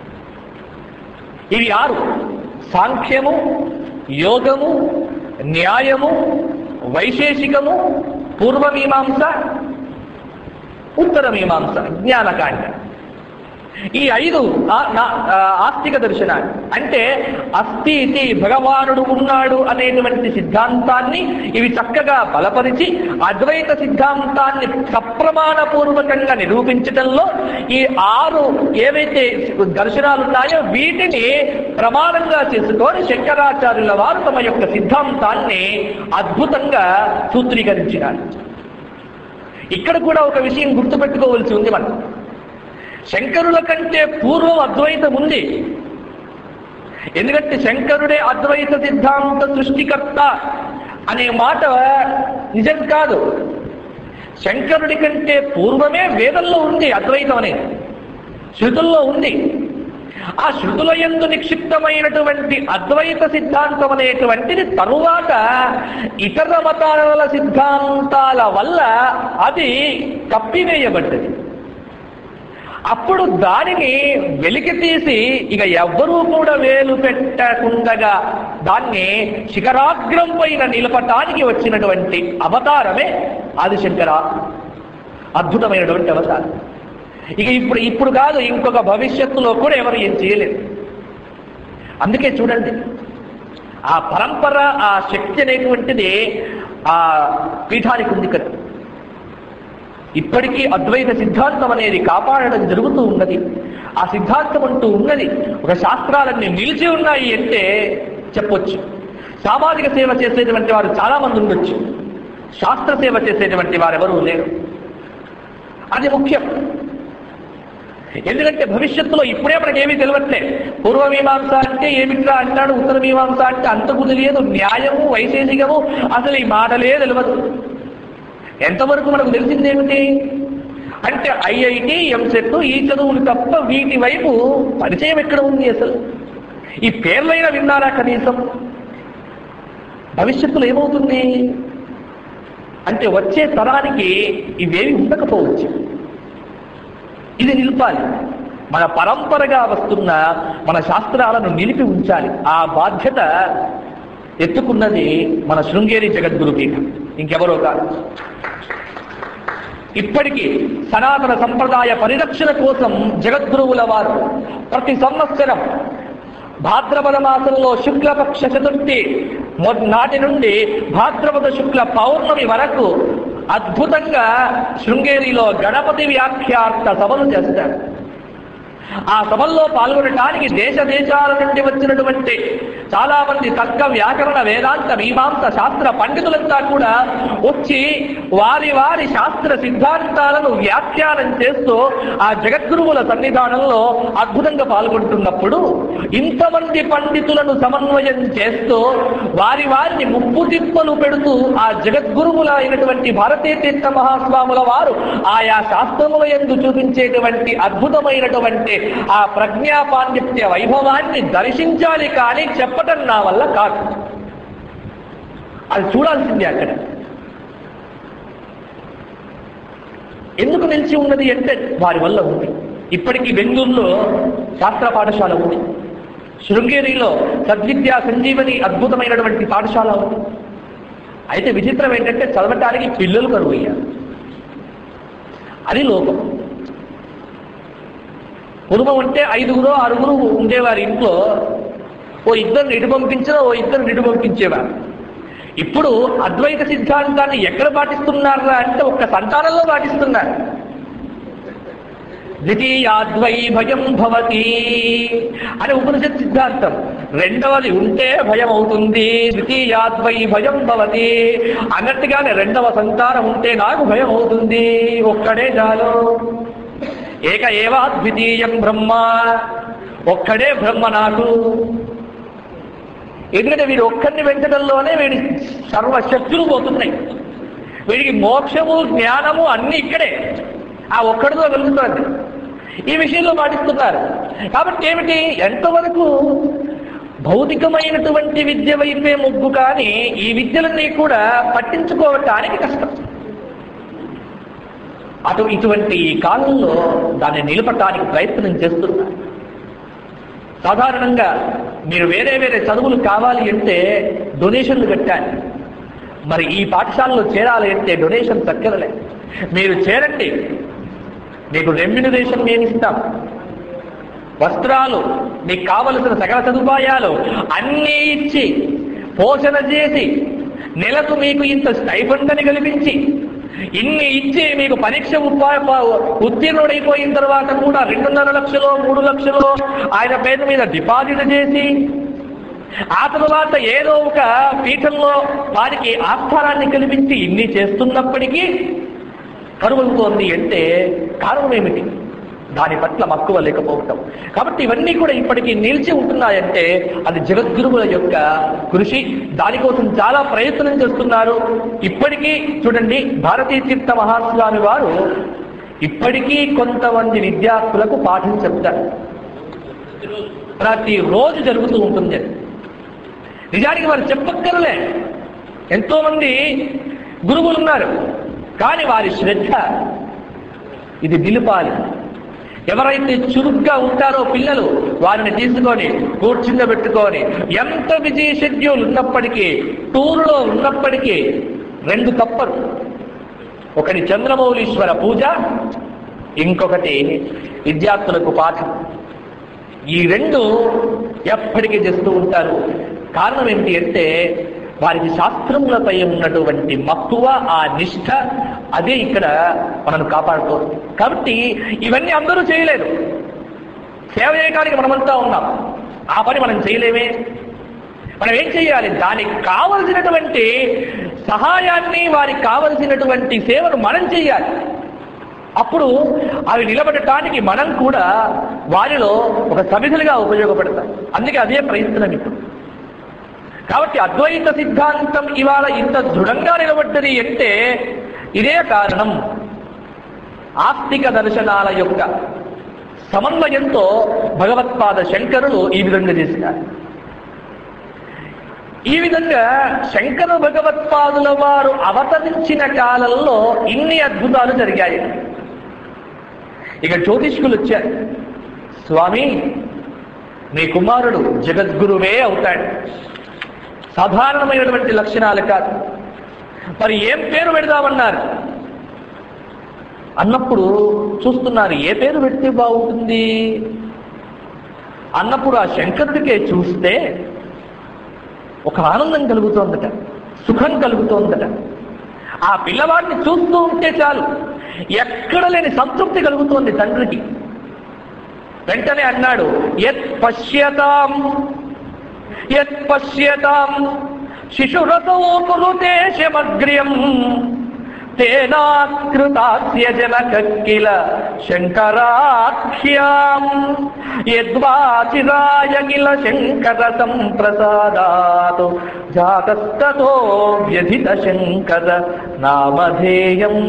Speaker 1: ఇవి ఆరు సాంఖ్యము యోగము న్యాయము వైశేషికము పూర్వమీమాంస ఉత్తర మీమాంస జ్ఞానకాండ ఈ ఐదు ఆ- నా- ఆ, ఆస్తిక దర్శనాలు అంటే అస్థి ఇది భగవానుడు ఉన్నాడు అనేటువంటి సిద్ధాంతాన్ని ఇవి చక్కగా బలపరిచి అద్వైత సిద్ధాంతాన్ని సప్రమాణపూర్వకంగా నిరూపించటంలో ఈ ఆరు ఏవైతే దర్శనాలు ఉన్నాయో వీటిని ప్రమాణంగా చేసుకొని శంకరాచార్యుల వారు తమ యొక్క సిద్ధాంతాన్ని అద్భుతంగా సూత్రీకరించినారు ఇక్కడ కూడా ఒక విషయం గుర్తుపెట్టుకోవాల్సి ఉంది మనం శంకరుల కంటే పూర్వం అద్వైతం ఉంది ఎందుకంటే శంకరుడే అద్వైత సిద్ధాంత సృష్టికర్త అనే మాట నిజం కాదు శంకరుడి కంటే పూర్వమే వేదంలో ఉంది అద్వైతం అనేది శృతుల్లో ఉంది ఆ శృతుల యందు నిక్షిప్తమైనటువంటి అద్వైత సిద్ధాంతం అనేటువంటిది తరువాత ఇతర మతాల సిద్ధాంతాల వల్ల అది కప్పివేయబడ్డది అప్పుడు దానిని వెలికి తీసి ఇక ఎవ్వరూ కూడా వేలు పెట్టకుండగా దాన్ని శిఖరాగ్రం పైన నిలపటానికి వచ్చినటువంటి అవతారమే ఆదిశంకర అద్భుతమైనటువంటి అవతారం ఇక ఇప్పుడు ఇప్పుడు కాదు ఇంకొక భవిష్యత్తులో కూడా ఎవరు ఏం చేయలేదు అందుకే చూడండి ఆ పరంపర ఆ శక్తి అనేటువంటిది ఆ పీఠానికి ఉంది కదా ఇప్పటికీ అద్వైత సిద్ధాంతం అనేది కాపాడడం జరుగుతూ ఉన్నది ఆ సిద్ధాంతం అంటూ ఉన్నది ఒక శాస్త్రాలన్నీ నిలిచి ఉన్నాయి అంటే చెప్పొచ్చు సామాజిక సేవ చేసేటువంటి వారు చాలా మంది ఉండొచ్చు శాస్త్ర సేవ చేసేటువంటి వారు ఎవరూ లేరు అది ముఖ్యం ఎందుకంటే భవిష్యత్తులో ఇప్పుడే మనకి ఏమీ తెలియట్లే పూర్వమీమాంస అంటే ఏమిట్రా అంటాడు ఉత్తర మీమాంస అంటే అంతకు తెలియదు న్యాయము వైశేషికము అసలు ఈ మాటలే తెలియదు ఎంతవరకు మనకు తెలిసిందేమిటి అంటే ఐఐటి ఎంసెట్ ఈ చదువులు తప్ప వీటి వైపు పరిచయం ఎక్కడ ఉంది అసలు ఈ పేర్లైనా విన్నారా కనీసం భవిష్యత్తులో ఏమవుతుంది అంటే వచ్చే తరానికి ఇవేవి ఉండకపోవచ్చు ఇది నిలపాలి మన పరంపరగా వస్తున్న మన శాస్త్రాలను నిలిపి ఉంచాలి ఆ బాధ్యత ఎత్తుకున్నది మన శృంగేరి జగద్గురు పీఠం ఇంకెవరో కాదు ఇప్పటికీ సనాతన సంప్రదాయ పరిరక్షణ కోసం జగద్గురువుల వారు ప్రతి సంవత్సరం భాద్రపద మాసంలో శుక్లపక్ష చతుర్థి మొ- నాటి నుండి భాద్రపద శుక్ల పౌర్ణమి వరకు అద్భుతంగా శృంగేరిలో గణపతి వ్యాఖ్యార్థ సభలు చేస్తారు ఆ సభల్లో పాల్గొనడానికి దేశ దేశాల నుండి వచ్చినటువంటి చాలా మంది తర్క వ్యాకరణ వేదాంత మీమాంస శాస్త్ర పండితులంతా కూడా వచ్చి వారి వారి శాస్త్ర సిద్ధాంతాలను వ్యాఖ్యానం చేస్తూ ఆ జగద్గురువుల సన్నిధానంలో అద్భుతంగా పాల్గొంటున్నప్పుడు ఇంతమంది పండితులను సమన్వయం చేస్తూ వారి వారిని ముప్పు తిప్పలు పెడుతూ ఆ జగద్గురువుల అయినటువంటి భారతీయ తీర్థ మహాస్వాముల వారు ఆయా శాస్త్రముల ఎందు చూపించేటువంటి అద్భుతమైనటువంటి ఆ ప్రజ్ఞా పాండిత్య వైభవాన్ని దర్శించాలి కానీ చెప్పటం నా వల్ల కాదు అది చూడాల్సిందే అక్కడ ఎందుకు నిలిచి ఉన్నది అంటే వారి వల్ల ఉంది ఇప్పటికీ బెంగళూరులో శాస్త్ర పాఠశాల ఉంది శృంగేరిలో సద్విద్యా సంజీవని అద్భుతమైనటువంటి పాఠశాల ఉంది అయితే విచిత్రం ఏంటంటే చదవటానికి పిల్లలు కరువు అయ్యారు అది లోకం కుటుంబం అంటే ఐదుగురు ఆరుగురు ఉండేవారు ఇంట్లో ఓ ఇద్దరిని ఇటు పంపించిన ఓ ఇద్దరిని ఇటు పంపించేవారు ఇప్పుడు అద్వైత సిద్ధాంతాన్ని ఎక్కడ పాటిస్తున్నారా అంటే ఒక్క సంతానంలో పాటిస్తున్నారు ద్వితీయాద్వై భయం భవతి అని ఉపనిషత్ సిద్ధాంతం రెండవది ఉంటే భయం అవుతుంది ద్వితీయాద్వై భయం భవతి అన్నట్టుగానే రెండవ సంతానం ఉంటే నాకు భయం అవుతుంది ఒక్కడే చాలు ఏక ఏవా ద్వితీయం బ్రహ్మ ఒక్కడే బ్రహ్మ నాకు ఎందుకంటే వీడు ఒక్కరిని పెంచడంలోనే వీడి సర్వశక్తులు పోతున్నాయి వీడికి మోక్షము జ్ఞానము అన్ని ఇక్కడే ఆ ఒక్కడితో కలుగుతుంది ఈ విషయంలో పాటిస్తున్నారు కాబట్టి ఏమిటి ఎంతవరకు భౌతికమైనటువంటి విద్య వైపే ముగ్గు కానీ ఈ విద్యలన్నీ కూడా పట్టించుకోవటానికి కష్టం అటు ఇటువంటి ఈ కాలంలో దాన్ని నిలపటానికి ప్రయత్నం చేస్తున్నారు సాధారణంగా మీరు వేరే వేరే చదువులు కావాలి అంటే డొనేషన్లు కట్టాలి మరి ఈ పాఠశాలలో చేరాలి అంటే డొనేషన్ చక్కరలే మీరు చేరండి మీకు రెమ్యునరేషన్ మేము ఇస్తాం వస్త్రాలు మీకు కావలసిన సకల సదుపాయాలు అన్నీ ఇచ్చి పోషణ చేసి నెలకు మీకు ఇంత స్టైఫండ్ అని కల్పించి ఇన్ని ఇచ్చి మీకు పరీక్ష ఉపా- ప- ఉత్తీర్ణుడైపోయిన తర్వాత కూడా రెండున్నర లక్షలు మూడు లక్షలు ఆయన పేరు మీద డిపాజిట్ చేసి ఆ తర్వాత ఏదో ఒక పీఠంలో వారికి ఆస్థానాన్ని కల్పించి ఇన్ని చేస్తున్నప్పటికీ కరువవుతోంది అంటే కారణం ఏమిటి దాని పట్ల మక్కువ లేకపోవటం కాబట్టి ఇవన్నీ కూడా ఇప్పటికీ నిలిచి ఉంటున్నాయంటే అది జగద్గురువుల యొక్క కృషి దానికోసం చాలా ప్రయత్నం చేస్తున్నారు ఇప్పటికీ చూడండి భారతీయ తీర్థ మహాస్వామి వారు ఇప్పటికీ కొంతమంది విద్యార్థులకు పాఠం చెప్తారు ప్రతి రోజు జరుగుతూ ఉంటుంది అది. నిజానికి వారు చెప్పక్కర్లే ఎంతో మంది గురువులు ఉన్నారు కానీ వారి శ్రద్ధ ఇది నిలుపాలి ఎవరైతే చురుగ్గా ఉంటారో పిల్లలు వారిని తీసుకొని కూర్చుండబెట్టుకొని ఎంత బిజీ షెడ్యూల్ ఉన్నప్పటికీ టూర్లో ఉన్నప్పటికీ రెండు తప్పరు ఒకటి చంద్రమౌళీశ్వర పూజ ఇంకొకటి విద్యార్థులకు పాఠం ఈ రెండు ఎప్పటికీ చేస్తూ ఉంటారు కారణం ఏంటి అంటే వారికి శాస్త్రములపై ఉన్నటువంటి మక్కువ ఆ నిష్ఠ అదే ఇక్కడ మనను కాపాడుతోంది కాబట్టి ఇవన్నీ అందరూ చేయలేరు సేవ చేయడానికి మనమంతా ఉన్నాం ఆ పని మనం చేయలేమే మనం ఏం చేయాలి దానికి కావలసినటువంటి సహాయాన్ని వారికి కావలసినటువంటి సేవను మనం చేయాలి అప్పుడు అవి నిలబడటానికి మనం కూడా వారిలో ఒక సమిధులుగా ఉపయోగపడతాం అందుకే అదే ప్రయత్నం ఇప్పుడు కాబట్టి అద్వైత సిద్ధాంతం ఇవాళ ఇంత దృఢంగా నిలబడ్డది అంటే ఇదే కారణం ఆస్తిక దర్శనాల యొక్క సమన్వయంతో భగవత్పాద శంకరులు ఈ విధంగా చేసినారు ఈ విధంగా శంకర భగవత్పాదుల వారు అవతరించిన కాలంలో ఇన్ని అద్భుతాలు జరిగాయి ఇక జ్యోతిష్కులు వచ్చారు స్వామి మీ కుమారుడు జగద్గురువే అవుతాడు సాధారణమైనటువంటి లక్షణాలు కాదు మరి ఏం పేరు పెడదామన్నారు అన్నప్పుడు చూస్తున్నారు ఏ పేరు పెడితే బాగుంటుంది అన్నప్పుడు ఆ శంకరుడికే చూస్తే ఒక ఆనందం కలుగుతోందట సుఖం కలుగుతోందట ఆ పిల్లవాడిని చూస్తూ ఉంటే చాలు ఎక్కడ లేని సంతృప్తి కలుగుతోంది తండ్రికి వెంటనే అన్నాడు యత్ పశ్యతాం యత్ పశ్యతాం శిశురతో కురుతే శమగ్ర్యం తేనాకృతాస్య జనక కిల శంకరాఖ్యాం యద్వాచిరాయ కిల శంకర సంప్రసాదాత్ జాతస్తతో వ్యధిత శంకర నామధేయం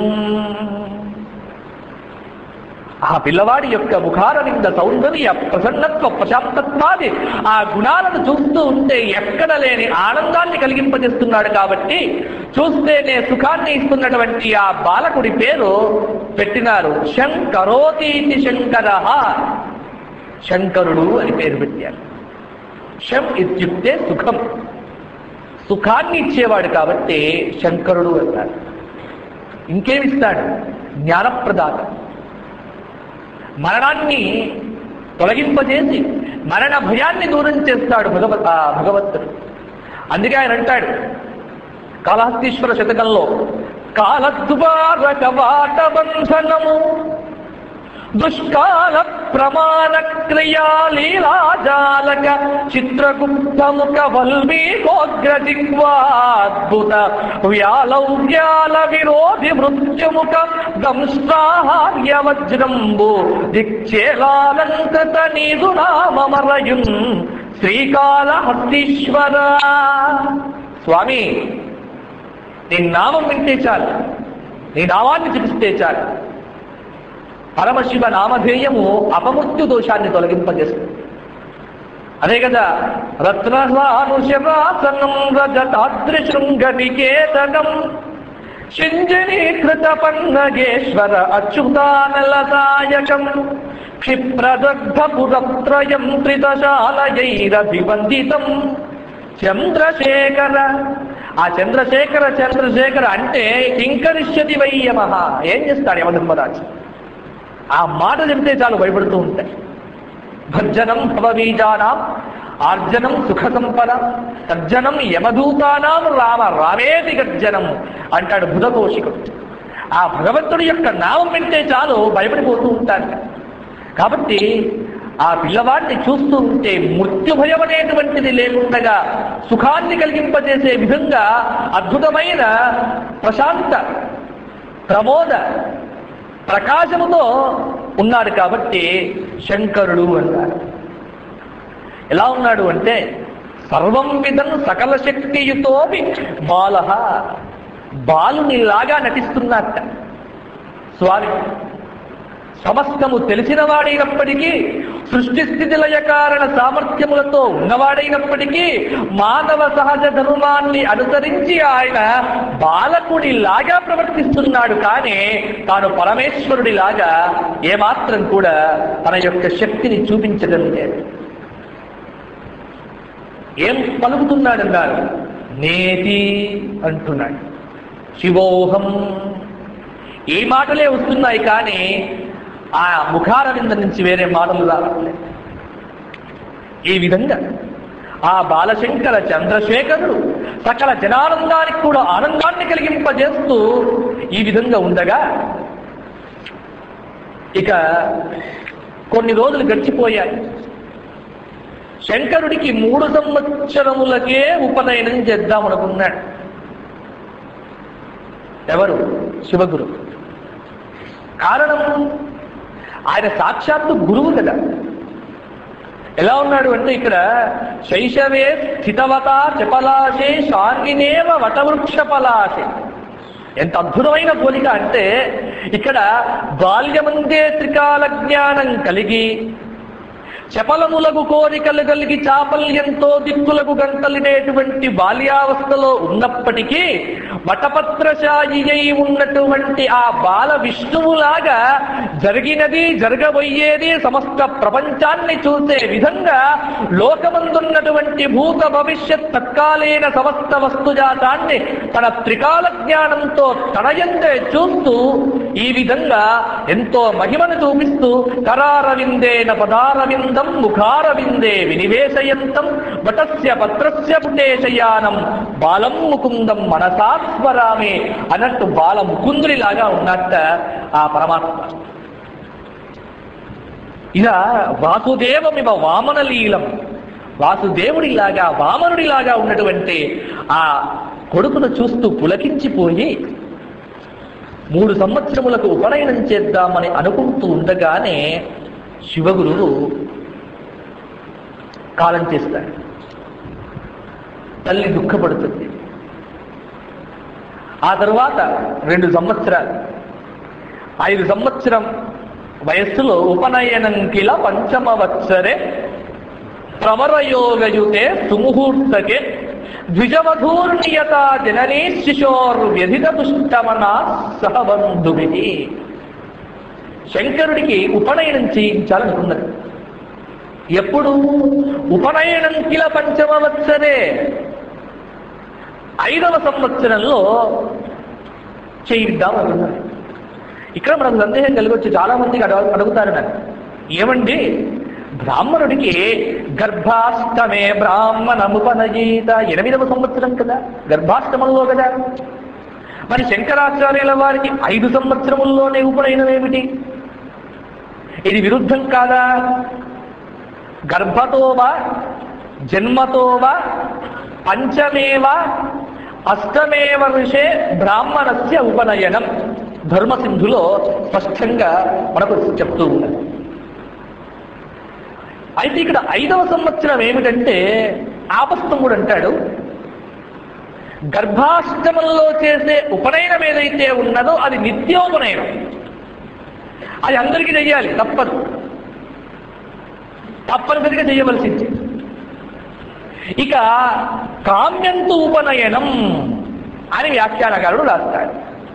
Speaker 1: ఆ పిల్లవాడి యొక్క ముఖారవింద సౌందర్య ప్రసన్నత్వ ప్రశాంతత్వాది ఆ గుణాలను చూస్తూ ఉంటే ఎక్కడ లేని ఆనందాన్ని కలిగింపజేస్తున్నాడు కాబట్టి చూస్తేనే సుఖాన్ని ఇస్తున్నటువంటి ఆ బాలకుడి పేరు పెట్టినారు శంకరోతీతి శంకర శంకరుడు అని పేరు పెట్టారు శం ఇత్యుక్తే సుఖం సుఖాన్ని ఇచ్చేవాడు కాబట్టి శంకరుడు అన్నారు ఇంకేమిస్తాడు జ్ఞానప్రదాత మరణాన్ని తొలగింపజేసి మరణ భయాన్ని దూరం చేస్తాడు భగవత్ ఆ భగవంతుడు అందుకే ఆయన అంటాడు కాళహస్తీశ్వర శతకంలో కాలద్వారక వాట బంధనము దుష్కాల ప్రమాణ క్రియా లీలాజాలక చిత్రగుప్తముఖ వల్మీకోగ్రజిగ్వాద్భుత వ్యాలౌర్యాల విరోధి మృత్యుముఖ దంష్ట్రాహార్య వజ్రంబు దిక్చేలాలంకృత నీదు నామమరయున్ శ్రీకాళహస్తీశ్వర స్వామి నీ నామం వింటే చాలు నీ నామాన్ని చూపిస్తే చాలు పరమశివ నామధేయము అపమృత్యు దోషాన్ని తొలగింపజేస్తుంది అదే కదా రత్నసానుశరాసనం రజతాద్రిశృంగ నికేతనం సింజనీకృత పన్నగేశ్వర అచ్యుతానలదాయకం క్షిప్రదగ్ధపురత్రయం త్రిదశాలయైరభివందితం చంద్రశేఖర ఆ చంద్రశేఖర చంద్రశేఖర అంటే కింకరిష్యతి వయ్యమ ఏం చేస్తాడు యమధర్మరాజు ఆ మాట చెప్తే చాలు భయపడుతూ ఉంటాయి భర్జనం భవబీజానాం ఆర్జనం సుఖ సంపద తర్జనం యమదూతానాం రామ రామేతి గర్జనం అంటాడు బుధకోశికుడు ఆ భగవంతుడి యొక్క నామం వింటే చాలు భయపడిపోతూ ఉంటారు కాబట్టి ఆ పిల్లవాడిని చూస్తూ ఉంటే మృత్యు భయం అనేటువంటిది లేకుండగా సుఖాన్ని కలిగింపజేసే విధంగా అద్భుతమైన ప్రశాంత ప్రమోద ప్రకాశముతో ఉన్నాడు కాబట్టి శంకరుడు అన్నారు ఎలా ఉన్నాడు అంటే సర్వం విధం సకల శక్తియుతోపి బాల బాలునిలాగా నటిస్తున్నట్ట స్వామి సమస్తము తెలిసిన వాడైనప్పటికీ సృష్టి స్థితి లయ కారణ సామర్థ్యములతో ఉన్నవాడైనప్పటికీ మానవ సహజ ధర్మాన్ని అనుసరించి ఆయన బాలకుడిలాగా ప్రవర్తిస్తున్నాడు కానీ తాను పరమేశ్వరుడిలాగా ఏమాత్రం కూడా తన యొక్క శక్తిని చూపించడం లేదు ఏం పలుకుతున్నాడన్నారు నేతి అంటున్నాడు శివోహం ఈ మాటలే వస్తున్నాయి కానీ ఆ ముఖారవింద నుంచి వేరే మాటలు రావట్లేదు ఈ విధంగా ఆ బాలశంకర చంద్రశేఖరుడు సకల జనానందానికి కూడా ఆనందాన్ని కలిగింపజేస్తూ ఈ విధంగా ఉండగా ఇక కొన్ని రోజులు గడిచిపోయాయి శంకరుడికి మూడు సంవత్సరములకే ఉపనయనం చేద్దామనుకున్నాడు ఎవరు శివగురు కారణం ఆయన సాక్షాత్తు గురువు కదా ఎలా ఉన్నాడు అంటే ఇక్కడ శైశవే స్థితవత చపలాశే శాంగినేవ వటవృక్ష పలాశే ఎంత అద్భుతమైన పోలిక అంటే ఇక్కడ బాల్యమందే త్రికాల జ్ఞానం కలిగి చపలములకు కోరికలు కలిగి చాపల్యంతో దిక్కులకు గంటలినేటువంటి బాల్యావస్థలో ఉన్నప్పటికీ వటపత్రశాయి అయి ఉన్నటువంటి ఆ బాల విష్ణువులాగా జరిగినది జరగబోయేది సమస్త ప్రపంచాన్ని చూసే విధంగా లోకమందున్నటువంటి భూత భవిష్యత్ తత్కాలీన సమస్త వస్తుజాతాన్ని తన త్రికాల జ్ఞానంతో తనయందే చూస్తూ ఈ విధంగా ఎంతో మహిమను చూపిస్తూ కరారవిందేన పదారవిందం ముఖారవిందే వినివేశయంతం వటస్య పత్రస్య పుటేశయానం బాలం ముకుందం మనసాస్మరామే అన్నట్టు బాల ముకుందుడిలాగా ఉన్నట్ట ఆ పరమాత్మ ఇలా వాసుదేవమివ వామన లీలం వాసుదేవుడిలాగా వామనుడిలాగా ఉన్నటువంటి ఆ కొడుకును చూస్తూ పులకించిపోయి మూడు సంవత్సరములకు ఉపనయనం చేద్దామని అనుకుంటూ ఉండగానే శివగురువు కాలం చేస్తాడు తల్లి దుఃఖపడుతుంది ఆ తరువాత రెండు సంవత్సరాలు ఐదు సంవత్సరం వయస్సులో ఉపనయనం కిల పంచమవత్సరే ప్రవరయోగయుతే సుముహూర్తకే ద్విజవధూర్నియత జననీ శిశోర్ వ్యధిత దుష్టమన సహబంధువి శంకరుడికి ఉపనయనం చేయించాలనుకున్నది ఎప్పుడు ఉపనయనం కిల పంచమవత్సరే ఐదవ సంవత్సరంలో చేయిద్దాం అనుకున్నాడు ఇక్కడ మనకు సందేహం కలిగొచ్చి చాలా మందికి అడగ అడుగుతారు నాకు ఏమండి బ్రాహ్మణుడికి గర్భాష్టమే బ్రాహ్మణముపనయీత ఎనిమిదవ సంవత్సరం కదా గర్భాష్టమంలో కదా మరి శంకరాచార్యుల వారికి ఐదు సంవత్సరముల్లోనే ఉపనయనం ఏమిటి ఇది విరుద్ధం కాదా గర్భతోవా జన్మతోవా పంచమేవ అష్టమేవ ఋషే బ్రాహ్మణస్య ఉపనయనం ధర్మసింధులో స్పష్టంగా మనకు చెప్తూ ఉన్నది అయితే ఇక్కడ ఐదవ సంవత్సరం ఏమిటంటే ఆపస్తంభుడు అంటాడు గర్భాష్టమంలో చేసే ఉపనయనం ఏదైతే ఉన్నదో అది నిత్యోపనయనం అది అందరికీ చెయ్యాలి తప్పదు తప్పనిసరిగా చేయవలసింది ఇక కామ్యంతు ఉపనయనం అని వ్యాఖ్యానకారుడు రాస్తాడు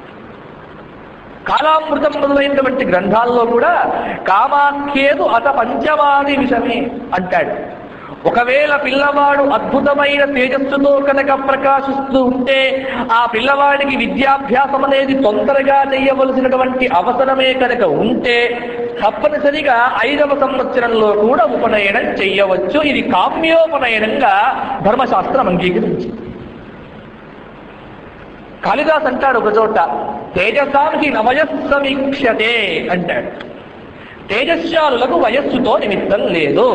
Speaker 1: కాలామృతం మొదలైనటువంటి గ్రంథాల్లో కూడా కామాఖ్యేదు అత పంచమాది విషమే అంటాడు ఒకవేళ పిల్లవాడు అద్భుతమైన తేజస్సుతో కనుక ప్రకాశిస్తూ ఉంటే ఆ పిల్లవాడికి విద్యాభ్యాసం అనేది తొందరగా చేయవలసినటువంటి అవసరమే కనుక ఉంటే తప్పనిసరిగా ఐదవ సంవత్సరంలో కూడా ఉపనయనం చెయ్యవచ్చు ఇది కామ్యోపనయనంగా ధర్మశాస్త్రం అంగీకరించింది కాళిదాస్ అంటాడు ఒక చోట తేజసాంకి నవయస్సమీక్షతే అంటాడు తేజస్యాలులకు వయస్సుతో నిమిత్తం లేదు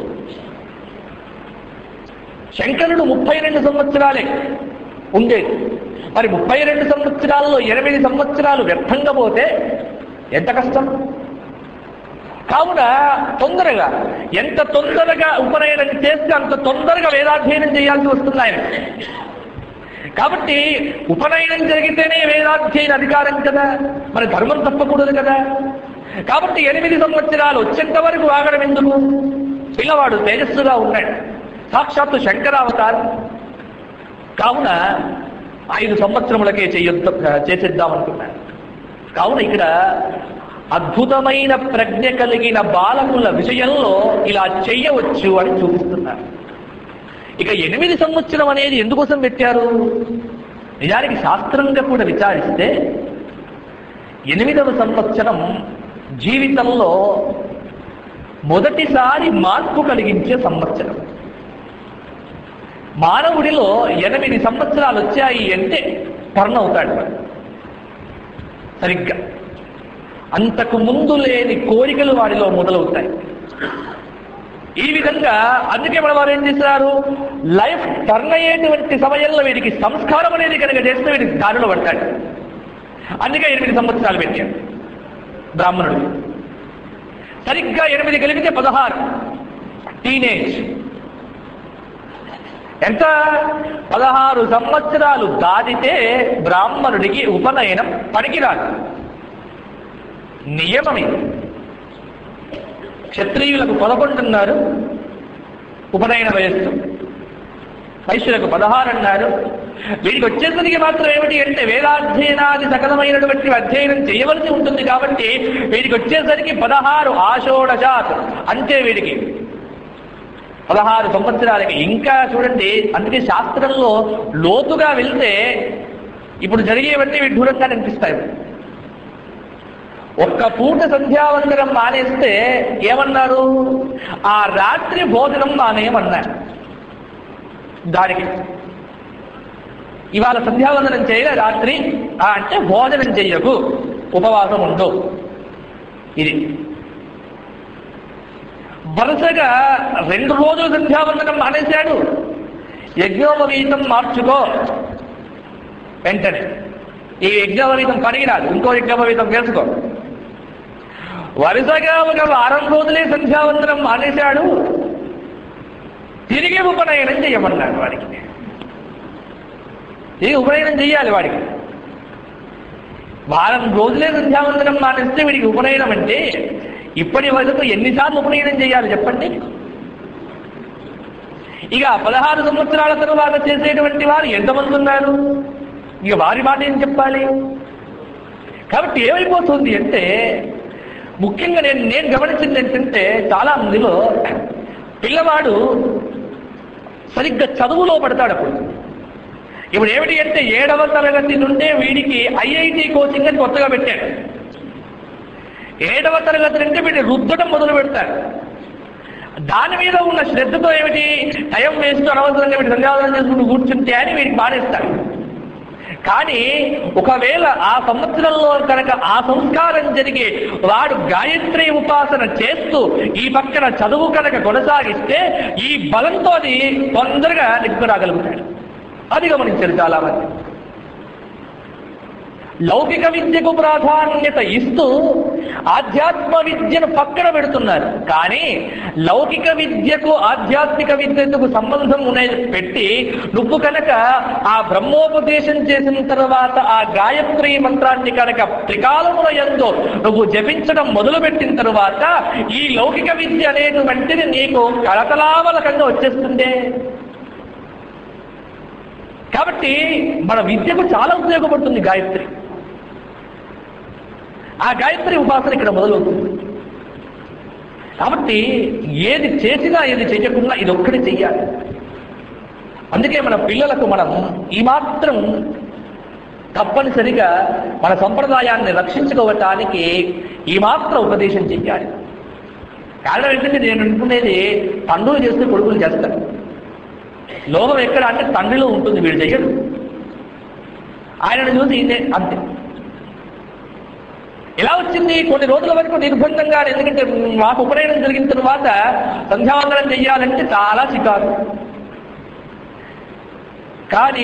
Speaker 1: శంకరుడు ముప్పై రెండు సంవత్సరాలే ఉండేది మరి ముప్పై రెండు సంవత్సరాల్లో ఎనిమిది సంవత్సరాలు వ్యర్థంగా పోతే ఎంత కష్టం కావున తొందరగా ఎంత తొందరగా ఉపనయనం చేస్తే అంత తొందరగా వేదాధ్యయనం చేయాల్సి వస్తుంది ఆయన కాబట్టి ఉపనయనం జరిగితేనే వేదాధ్యయన అధికారం కదా మరి ధర్మం తప్పకూడదు కదా కాబట్టి ఎనిమిది సంవత్సరాలు వచ్చేంత వరకు ఆగడం ఎందుకు పిల్లవాడు తేజస్సుగా ఉన్నాడు సాక్షాత్తు శంకరావతారం కావున ఐదు సంవత్సరములకే చేయొద్దు చేసేద్దామనుకున్నాడు కావున ఇక్కడ అద్భుతమైన ప్రజ్ఞ కలిగిన బాలకుల విషయంలో ఇలా చెయ్యవచ్చు అని చూపిస్తున్నారు ఇక ఎనిమిది సంవత్సరం అనేది ఎందుకోసం పెట్టారు నిజానికి శాస్త్రంగా కూడా విచారిస్తే ఎనిమిదవ సంవత్సరం జీవితంలో మొదటిసారి మార్పు కలిగించే సంవత్సరం మానవుడిలో ఎనిమిది సంవత్సరాలు వచ్చాయి అంటే టర్న్ అవుతాడు వాడు. సరిగ్గా అంతకు ముందు లేని కోరికలు వాడిలో మొదలవుతాయి ఈ విధంగా అందుకే మన వారు ఏం చేస్తున్నారు లైఫ్ టర్న్ అయ్యేటువంటి సమయంలో వీడికి సంస్కారం అనేది కనుక చేస్తే వీడికి దారిలో పడతాడు అందుకే ఎనిమిది సంవత్సరాలు పెట్టాడు బ్రాహ్మణుడు సరిగ్గా ఎనిమిది కలిగితే పదహారు టీనేజ్ ఎంత పదహారు సంవత్సరాలు దాటితే బ్రాహ్మణుడికి ఉపనయనం పనికిరాదు నియమం ఇది క్షత్రియులకు పదకొండున్నారు ఉపనయన వయస్సు వైశ్యులకు పదహారు అన్నారు వీడికి వచ్చేసరికి మాత్రం ఏమిటి అంటే వేదాధ్యయనాది సకలమైనటువంటి అధ్యయనం చేయవలసి ఉంటుంది కాబట్టి వీడికి వచ్చేసరికి పదహారు ఆషోడజాత్ అంతే వీడికి పదహారు సంవత్సరాలకి ఇంకా చూడండి అందుకే శాస్త్రంలో లోతుగా వెళ్తే ఇప్పుడు జరిగేవన్నీ విడ్డూరంగా అనిపిస్తాయి ఒక్క పూట సంధ్యావందనం మానేస్తే ఏమన్నారు ఆ రాత్రి భోజనం మానేయమన్నారు దానికి ఇవాళ సంధ్యావందనం చేయలే రాత్రి ఆ అంటే భోజనం చెయ్యకు ఉపవాసం ఉండు ఇది వరుసగా రెండు రోజులు సంధ్యావందనం మానేశాడు యజ్ఞోపవీతం మార్చుకో వెంటనే ఈ యజ్ఞోపవీతం పనికిరాదు ఇంకో యజ్ఞోపవీతం వేసుకో వరుసగా ఒక వారం రోజులే సంధ్యావందనం మానేశాడు తిరిగి ఉపనయనం చేయమన్నాడు వాడికి తిరిగి ఉపనయనం చెయ్యాలి వాడికి వారం రోజులే సంధ్యావందనం మానేస్తే వీడికి ఉపనయనం అంటే ఇప్పటి వరకు ఎన్నిసార్లు ఉపనయనం చేయాలి చెప్పండి ఇక పదహారు సంవత్సరాల తరువాత చేసేటువంటి వారు ఎంతమంది ఉన్నారు ఇక వారి మాట ఏం చెప్పాలి కాబట్టి ఏమైపోతుంది అంటే ముఖ్యంగా నేను నేను గమనించింది ఏంటంటే చాలా మందిలో పిల్లవాడు సరిగ్గా చదువులో పడతాడు అప్పుడు ఇప్పుడు ఏమిటి అంటే ఏడవ తరగతి నుండే వీడికి ఐఐటి కోచింగ్ అని కొత్తగా పెట్టాడు ఏడవ తరగతి నుండి వీడిని రుద్దడం మొదలు పెడతారు దాని మీద ఉన్న శ్రద్ధతో ఏమిటి టైం వేస్ట్ అనవసరంగా వీడి సంధ్యావనం చేసుకుంటూ కూర్చుంటే అని వీడికి మానేస్తాడు కానీ ఒకవేళ ఆ సంవత్సరంలో కనుక ఆ సంస్కారం జరిగి వాడు గాయత్రి ఉపాసన చేస్తూ ఈ పక్కన చదువు కనుక కొనసాగిస్తే ఈ బలంతో తొందరగా నిగ్గురాగలుగుతాడు అది గమనించారు చాలా మంది లౌకిక విద్యకు ప్రాధాన్యత ఇస్తూ ఆధ్యాత్మ విద్యను పక్కన పెడుతున్నారు కానీ లౌకిక విద్యకు ఆధ్యాత్మిక విద్యకు సంబంధం ఉన్నది పెట్టి నువ్వు కనుక ఆ బ్రహ్మోపదేశం చేసిన తర్వాత ఆ గాయత్రి మంత్రాన్ని కనుక త్రికాలముల ఎందు నువ్వు జపించడం మొదలుపెట్టిన తరువాత ఈ లౌకిక విద్య అనేటువంటిది నీకు కలతలావలకంగా వచ్చేస్తుంది కాబట్టి మన విద్యకు చాలా ఉపయోగపడుతుంది గాయత్రి ఆ గాయత్రి ఉపాసన ఇక్కడ మొదలవుతుంది కాబట్టి ఏది చేసినా ఏది చేయకుండా ఇది ఒక్కటి చెయ్యాలి అందుకే మన పిల్లలకు మనం ఈ మాత్రం తప్పనిసరిగా మన సంప్రదాయాన్ని రక్షించుకోవటానికి ఈ మాత్రం ఉపదేశం చెయ్యాలి కారణం ఏంటంటే నేను అనుకునేది తండ్రులు చేస్తే కొడుకులు చేస్తారు లోపం ఎక్కడ అంటే తండ్రిలో ఉంటుంది వీడు చెయ్యడు ఆయనను చూసి ఈయనే అంతే ఎలా వచ్చింది కొన్ని రోజుల వరకు నిర్బంధంగా ఎందుకంటే మాకు ఉపనయనం జరిగిన తరువాత సంధ్యావందనం చెయ్యాలంటే చాలా చికాకు కానీ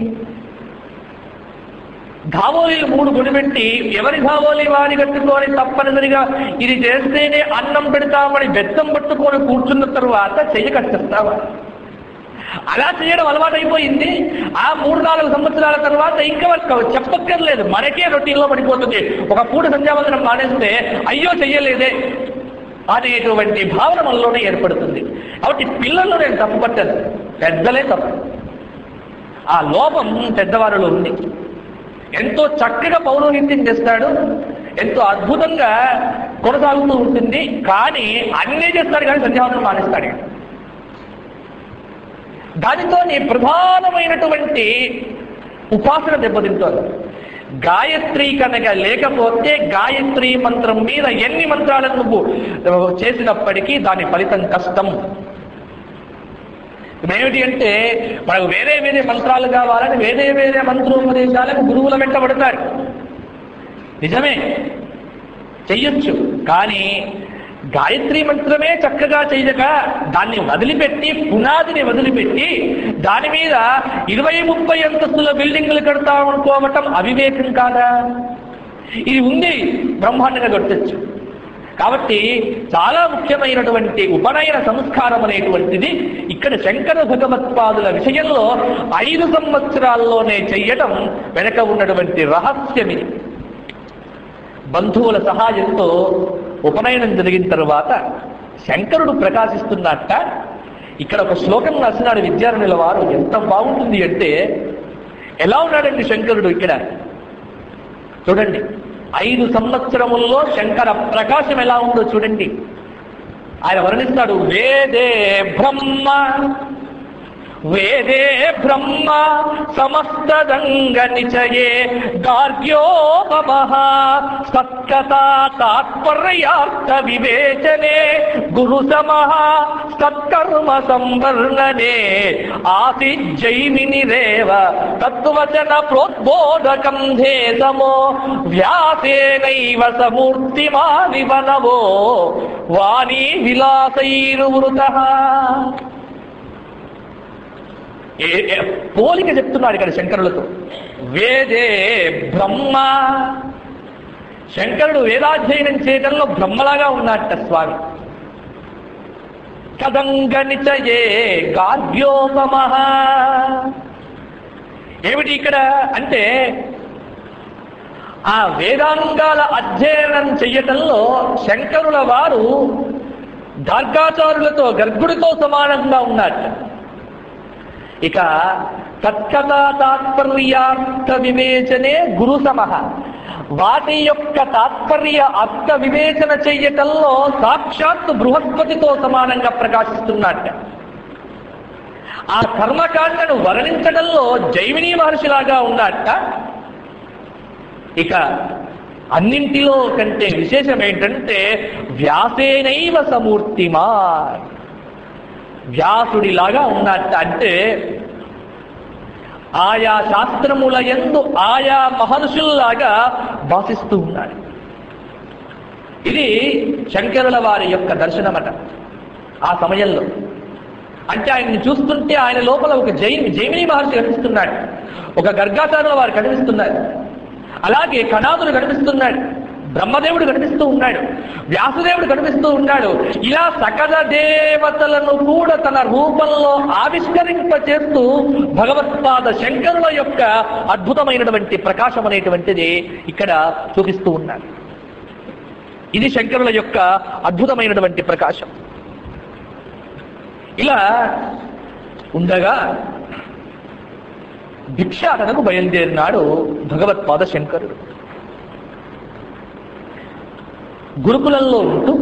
Speaker 1: ధావోలీలు మూడు కొనిపెట్టి ఎవరి ధావోలి వారి కట్టుకొని తప్పనిసరిగా ఇది చేస్తేనే అన్నం పెడతామని బెత్తం పట్టుకొని కూర్చున్న తరువాత చెయ్యి కట్టేస్తావా అలా చేయడం అలవాటైపోయింది ఆ మూడు నాలుగు సంవత్సరాల తర్వాత ఇంకా వాళ్ళకి చెప్పక్కర్లేదు మనకే రొటీన్లో పడిపోతుంది ఒక పూట సంధ్యావందనం మానేస్తే అయ్యో చెయ్యలేదే అనేటువంటి భావన మనలోనే ఏర్పడుతుంది కాబట్టి పిల్లల్లో నేను తప్పు పట్టను పెద్దలే తప్పు ఆ లోపం పెద్దవారిలో ఉంది ఎంతో చక్కగా పౌరోహిత్యం చేస్తాడు ఎంతో అద్భుతంగా కొనసాగుతూ ఉంటుంది కానీ అన్నీ చేస్తాడు కానీ సంధ్యావందనం మానేస్తాడు దానితో నీ ప్రధానమైనటువంటి ఉపాసన దెబ్బతింటోంది గాయత్రి కనుక లేకపోతే గాయత్రి మంత్రం మీద ఎన్ని మంత్రాలను నువ్వు చేసినప్పటికీ దాని ఫలితం కష్టం ఏమిటి అంటే మనకు వేరే వేరే మంత్రాలు కావాలని వేరే వేరే మంత్రోపదేశాలకు గురువుల వెంట పడతారు నిజమే చెయ్యొచ్చు కానీ గాయత్రి మంత్రమే చక్కగా చేయక దాన్ని వదిలిపెట్టి పునాదిని వదిలిపెట్టి దాని మీద ఇరవై ముప్పై అంతస్తుల బిల్డింగులు కడతా అనుకోవటం అవివేకం కాదా ఇది ఉంది బ్రహ్మాండంగా కట్టచ్చు కాబట్టి చాలా ముఖ్యమైనటువంటి ఉపనయన సంస్కారం అనేటువంటిది ఇక్కడ శంకర భగవత్పాదుల విషయంలో ఐదు సంవత్సరాల్లోనే చెయ్యటం వెనక ఉన్నటువంటి రహస్యం ఇది బంధువుల సహాయంతో ఉపనయనం జరిగిన తరువాత శంకరుడు ప్రకాశిస్తున్నట్ట ఇక్కడ ఒక శ్లోకం రాసినాడు విద్యారణుల వారు ఎంత బాగుంటుంది అంటే ఎలా ఉన్నాడండి శంకరుడు ఇక్కడ చూడండి ఐదు సంవత్సరముల్లో శంకర ప్రకాశం ఎలా ఉందో చూడండి ఆయన వర్ణిస్తాడు వేదే బ్రహ్మ వేదే బ్రహ్మ సమస్తదంగ నిచయే గార్గ్యోపమః సత్కథా తాత్పర్యార్థ వివేచనే గురు సమః సత్కర్మ సంవర్ణనే ఆసిజ్జైమినిరేవ తత్వచన ప్రోద్బోధకం ధేసమో వ్యాసేనైవ సమూర్తిమానివనవో వాణీ విలాసైరువృతః ఏ- ఏ- పోలిక చెప్తున్నాడు ఇక్కడ శంకరులతో వేదే బ్రహ్మ శంకరుడు వేదాధ్యయనం చేయడంలో బ్రహ్మలాగా ఉన్నట్ట స్వామి కదంగనిచయే గార్గ్యోపమ ఏమిటి ఇక్కడ అంటే ఆ వేదాంగాల అధ్యయనం చెయ్యటంలో శంకరుల వారు గార్గాచారులతో గర్గుడితో సమానంగా ఉన్నట్ట ఇక తత్కథా తాత్పర్యార్థ వివేచనే గురు సమహ వాటి యొక్క తాత్పర్య అర్థ వివేచన చెయ్యటంలో సాక్షాత్ బృహస్పతితో సమానంగా ప్రకాశిస్తున్నట్ట ఆ కర్మకాండను వర్ణించడంలో జైమిని మహర్షిలాగా ఉన్నట్ట ఇక అన్నింటిలో కంటే విశేషం ఏంటంటే వ్యాసేనైవ సమూర్తిమా వ్యాసుడిలాగా ఉన్నట్ట అంటే ఆయా శాస్త్రముల ఎందు ఆయా మహర్షుల్లాగా భాషిస్తూ ఉన్నాడు ఇది శంకరుల వారి యొక్క దర్శనమట ఆ సమయంలో అంటే ఆయన్ని చూస్తుంటే ఆయన లోపల ఒక జైని జైమిని మహర్షి కనిపిస్తున్నాడు ఒక గర్గాచారుల వారు కనిపిస్తున్నారు అలాగే కణాదులు కనిపిస్తున్నాడు బ్రహ్మదేవుడు కనిపిస్తూ ఉన్నాడు వ్యాసదేవుడు కనిపిస్తూ ఉన్నాడు ఇలా సకల దేవతలను కూడా తన రూపంలో ఆవిష్కరింప చేస్తూ భగవత్పాద శంకరుల యొక్క అద్భుతమైనటువంటి ప్రకాశం అనేటువంటిది ఇక్కడ చూపిస్తూ ఉన్నాడు ఇది శంకరుల యొక్క అద్భుతమైనటువంటి ప్రకాశం ఇలా ఉండగా భిక్షాటనకు బయలుదేరినాడు భగవత్పాద శంకరుడు గురుకులంలో ఉంటూ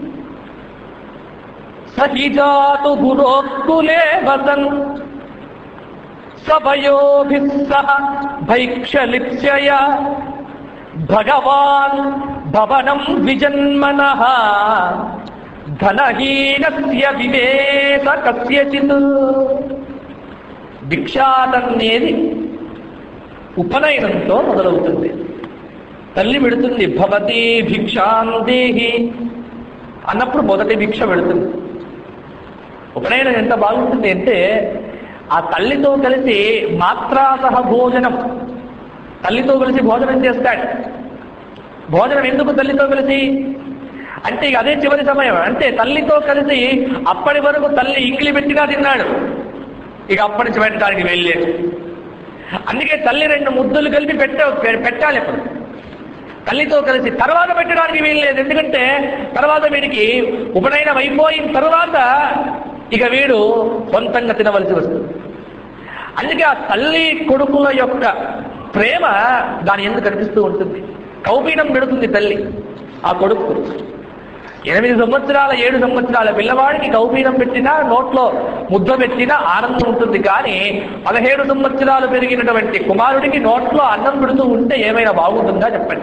Speaker 1: సహిజాతు గురోక్కులే వసన్ సభయోభిః సహ భైక్షలిప్స్యయ భగవాన్ భవనం విజన్మనః ధనహీనస్య వివేక కస్యచిత్ భిక్షాటనేది ఉపనయనంతో మొదలవుతుంది తల్లి పెడుతుంది భవతి భిక్షాం దేహి అన్నప్పుడు మొదటి భిక్ష పెడుతుంది ఉపనయనం ఎంత బాగుంటుంది అంటే ఆ తల్లితో కలిసి మాత్రాసహ భోజనం తల్లితో కలిసి భోజనం చేస్తాడు భోజనం ఎందుకు తల్లితో కలిసి అంటే ఇక అదే చివరి సమయం అంటే తల్లితో కలిసి అప్పటి వరకు తల్లి ఇంగిలి పెట్టినా తిన్నాడు ఇక అప్పటి నుంచి పెట్టడానికి వెళ్ళలేదు అందుకే తల్లి రెండు ముద్దులు కలిపి పెట్ట పెట్టాలి ఇప్పుడు తల్లితో కలిసి తర్వాత పెట్టడానికి వీల్లేదు ఎందుకంటే తర్వాత వీడికి ఉపనయనం అయిపోయిన తర్వాత ఇక వీడు సొంతంగా తినవలసి వస్తుంది అందుకే ఆ తల్లి కొడుకుల యొక్క ప్రేమ దాని ఎందుకు కనిపిస్తూ ఉంటుంది కౌపీనం పెడుతుంది తల్లి ఆ కొడుకు ఎనిమిది సంవత్సరాల ఏడు సంవత్సరాల పిల్లవాడికి కౌపీనం పెట్టినా నోట్లో ముద్ద పెట్టినా ఆనందం ఉంటుంది కానీ పదిహేడు సంవత్సరాలు పెరిగినటువంటి కుమారుడికి నోట్లో అన్నం పెడుతూ ఉంటే ఏమైనా బాగుంటుందా చెప్పండి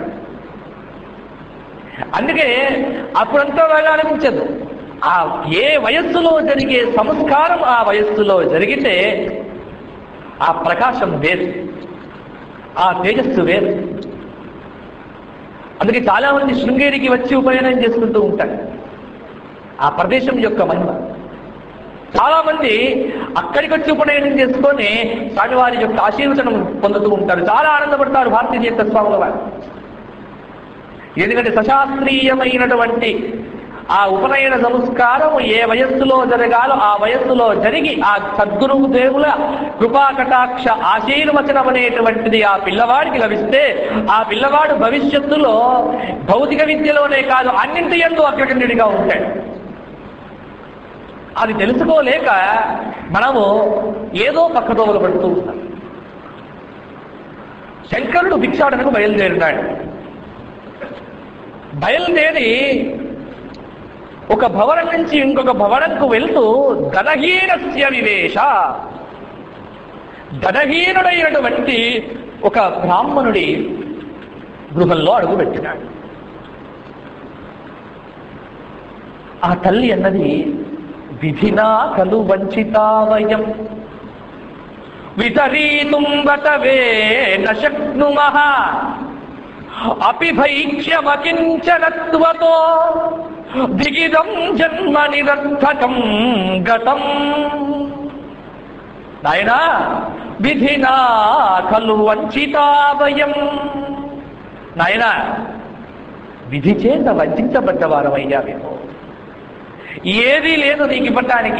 Speaker 1: అందుకే అప్పుడంతా బాగా అనిపించదు ఆ ఏ వయస్సులో జరిగే సంస్కారం ఆ వయస్సులో జరిగితే ఆ ప్రకాశం వేరు ఆ తేజస్సు వేరు అందుకే చాలా మంది శృంగేరికి వచ్చి ఉపనయనం చేసుకుంటూ ఉంటారు ఆ ప్రదేశం యొక్క మహిమ చాలా మంది అక్కడికి వచ్చి ఉపనయనం చేసుకొని స్వామివారి యొక్క ఆశీర్వచనం పొందుతూ ఉంటారు చాలా ఆనందపడతారు భారతీయ తీర్థ స్వాముల వారు ఎందుకంటే సశాస్త్రీయమైనటువంటి ఆ ఉపనయన సంస్కారం ఏ వయస్సులో జరగాలో ఆ వయస్సులో జరిగి ఆ సద్గురువు దేవుల కృపా కటాక్ష ఆశీర్వచనం అనేటువంటిది ఆ పిల్లవాడికి లభిస్తే ఆ పిల్లవాడు భవిష్యత్తులో భౌతిక విద్యలోనే కాదు అన్నింటి ఎందు అగ్రగణ్యుడిగా ఉంటాడు అది తెలుసుకోలేక మనము ఏదో పక్కదోవలు పడుతూ ఉంటాం శంకరుడు భిక్షాటనకు బయలుదేరినాడు బయలుదేరి ఒక భవనం నుంచి ఇంకొక భవనంకు వెళ్తూ ధనహీనస్య వివేశ ధనహీనుడైనటువంటి ఒక బ్రాహ్మణుడి గృహంలో అడుగుపెట్టినాడు ఆ తల్లి అన్నది విధినా కలు వంచితావయం వితరీతుం వటవే నశక్నుమః అపిభైక్ష్యమకించనత్వతో దిగిదం జన్మ నిరర్థకం గతం నాయనా విధినా ఖలు వంచితావయం నాయనా విధి చేత వంచబడ్డవారమయ్యా మేము ఏదీ లేదు నీకు ఇవ్వటానికి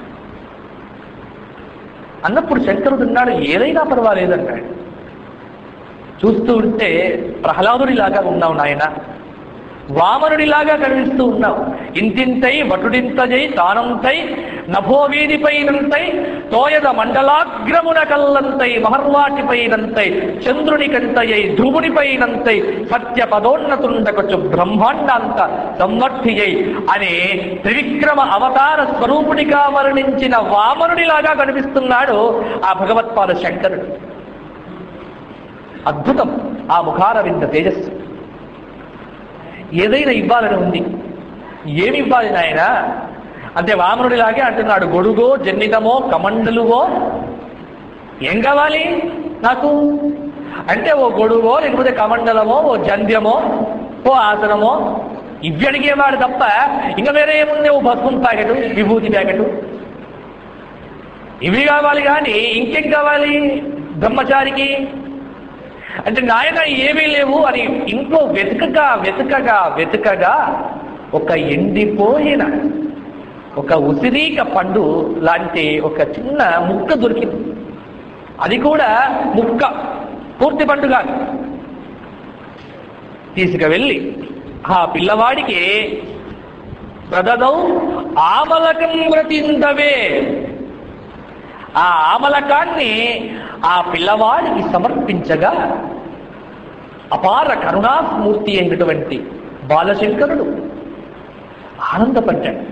Speaker 1: అన్నప్పుడు శంకరుడు ఉన్నాడు ఏదైనా పర్వాలేదన్నాడు చూస్తూ ఉంటే ప్రహ్లాదుడిలాగా ఉన్నావు నాయన వామనుడిలాగా కనిపిస్తూ ఉన్నావు ఇంతింతై వటుడింతజై తానంతై నభోవీధిపైనంతై తోయద మండలాగ్రమున కల్లంతై మహర్వాటిపైనంతై చంద్రుని కంతయై ధ్రువునిపైనంతై సత్య పదోన్నతుండకొచ్చు బ్రహ్మాండాంత సంవర్ధియై అనే త్రివిక్రమ అవతార స్వరూపుడిగా వర్ణించిన వామనుడిలాగా కనిపిస్తున్నాడు ఆ భగవత్పాద శంకరుడు అద్భుతం ఆ ముఖారవింద తేజస్సు ఏదైనా ఇవ్వాలని ఉంది ఏమి ఇవ్వాలి నాయన అంటే వామనుడిలాగే అంటున్నాడు గొడుగో జన్నితమో కమండలువో ఏం కావాలి నాకు అంటే ఓ గొడుగో లేకపోతే కమండలమో ఓ జంధ్యమో ఓ ఆసనమో ఇవి అడిగేవాడు తప్ప ఇంకా వేరే ఏముంది ఓ భస్మం ప్యాకెట్ విభూతి ప్యాకెట్ ఇవి కావాలి కానీ ఇంకేం కావాలి బ్రహ్మచారికి అంటే నాయన ఏమీ లేవు అని ఇంట్లో వెతకగా వెతకగా వెతకగా ఒక ఎండిపోయిన ఒక ఉసిరీక పండు లాంటి ఒక చిన్న ముక్క దొరికింది అది కూడా ముక్క పూర్తి పండు కాదు తీసుకువెళ్ళి ఆ పిల్లవాడికి ప్రదదౌ ఆమలకం వ్రతిందవే ఆ ఆమలకాన్ని ఆ పిల్లవాడికి సమర్పించగా అపార కరుణామూర్తి అయినటువంటి బాలశంకరుడు ఆనందపడ్డాడు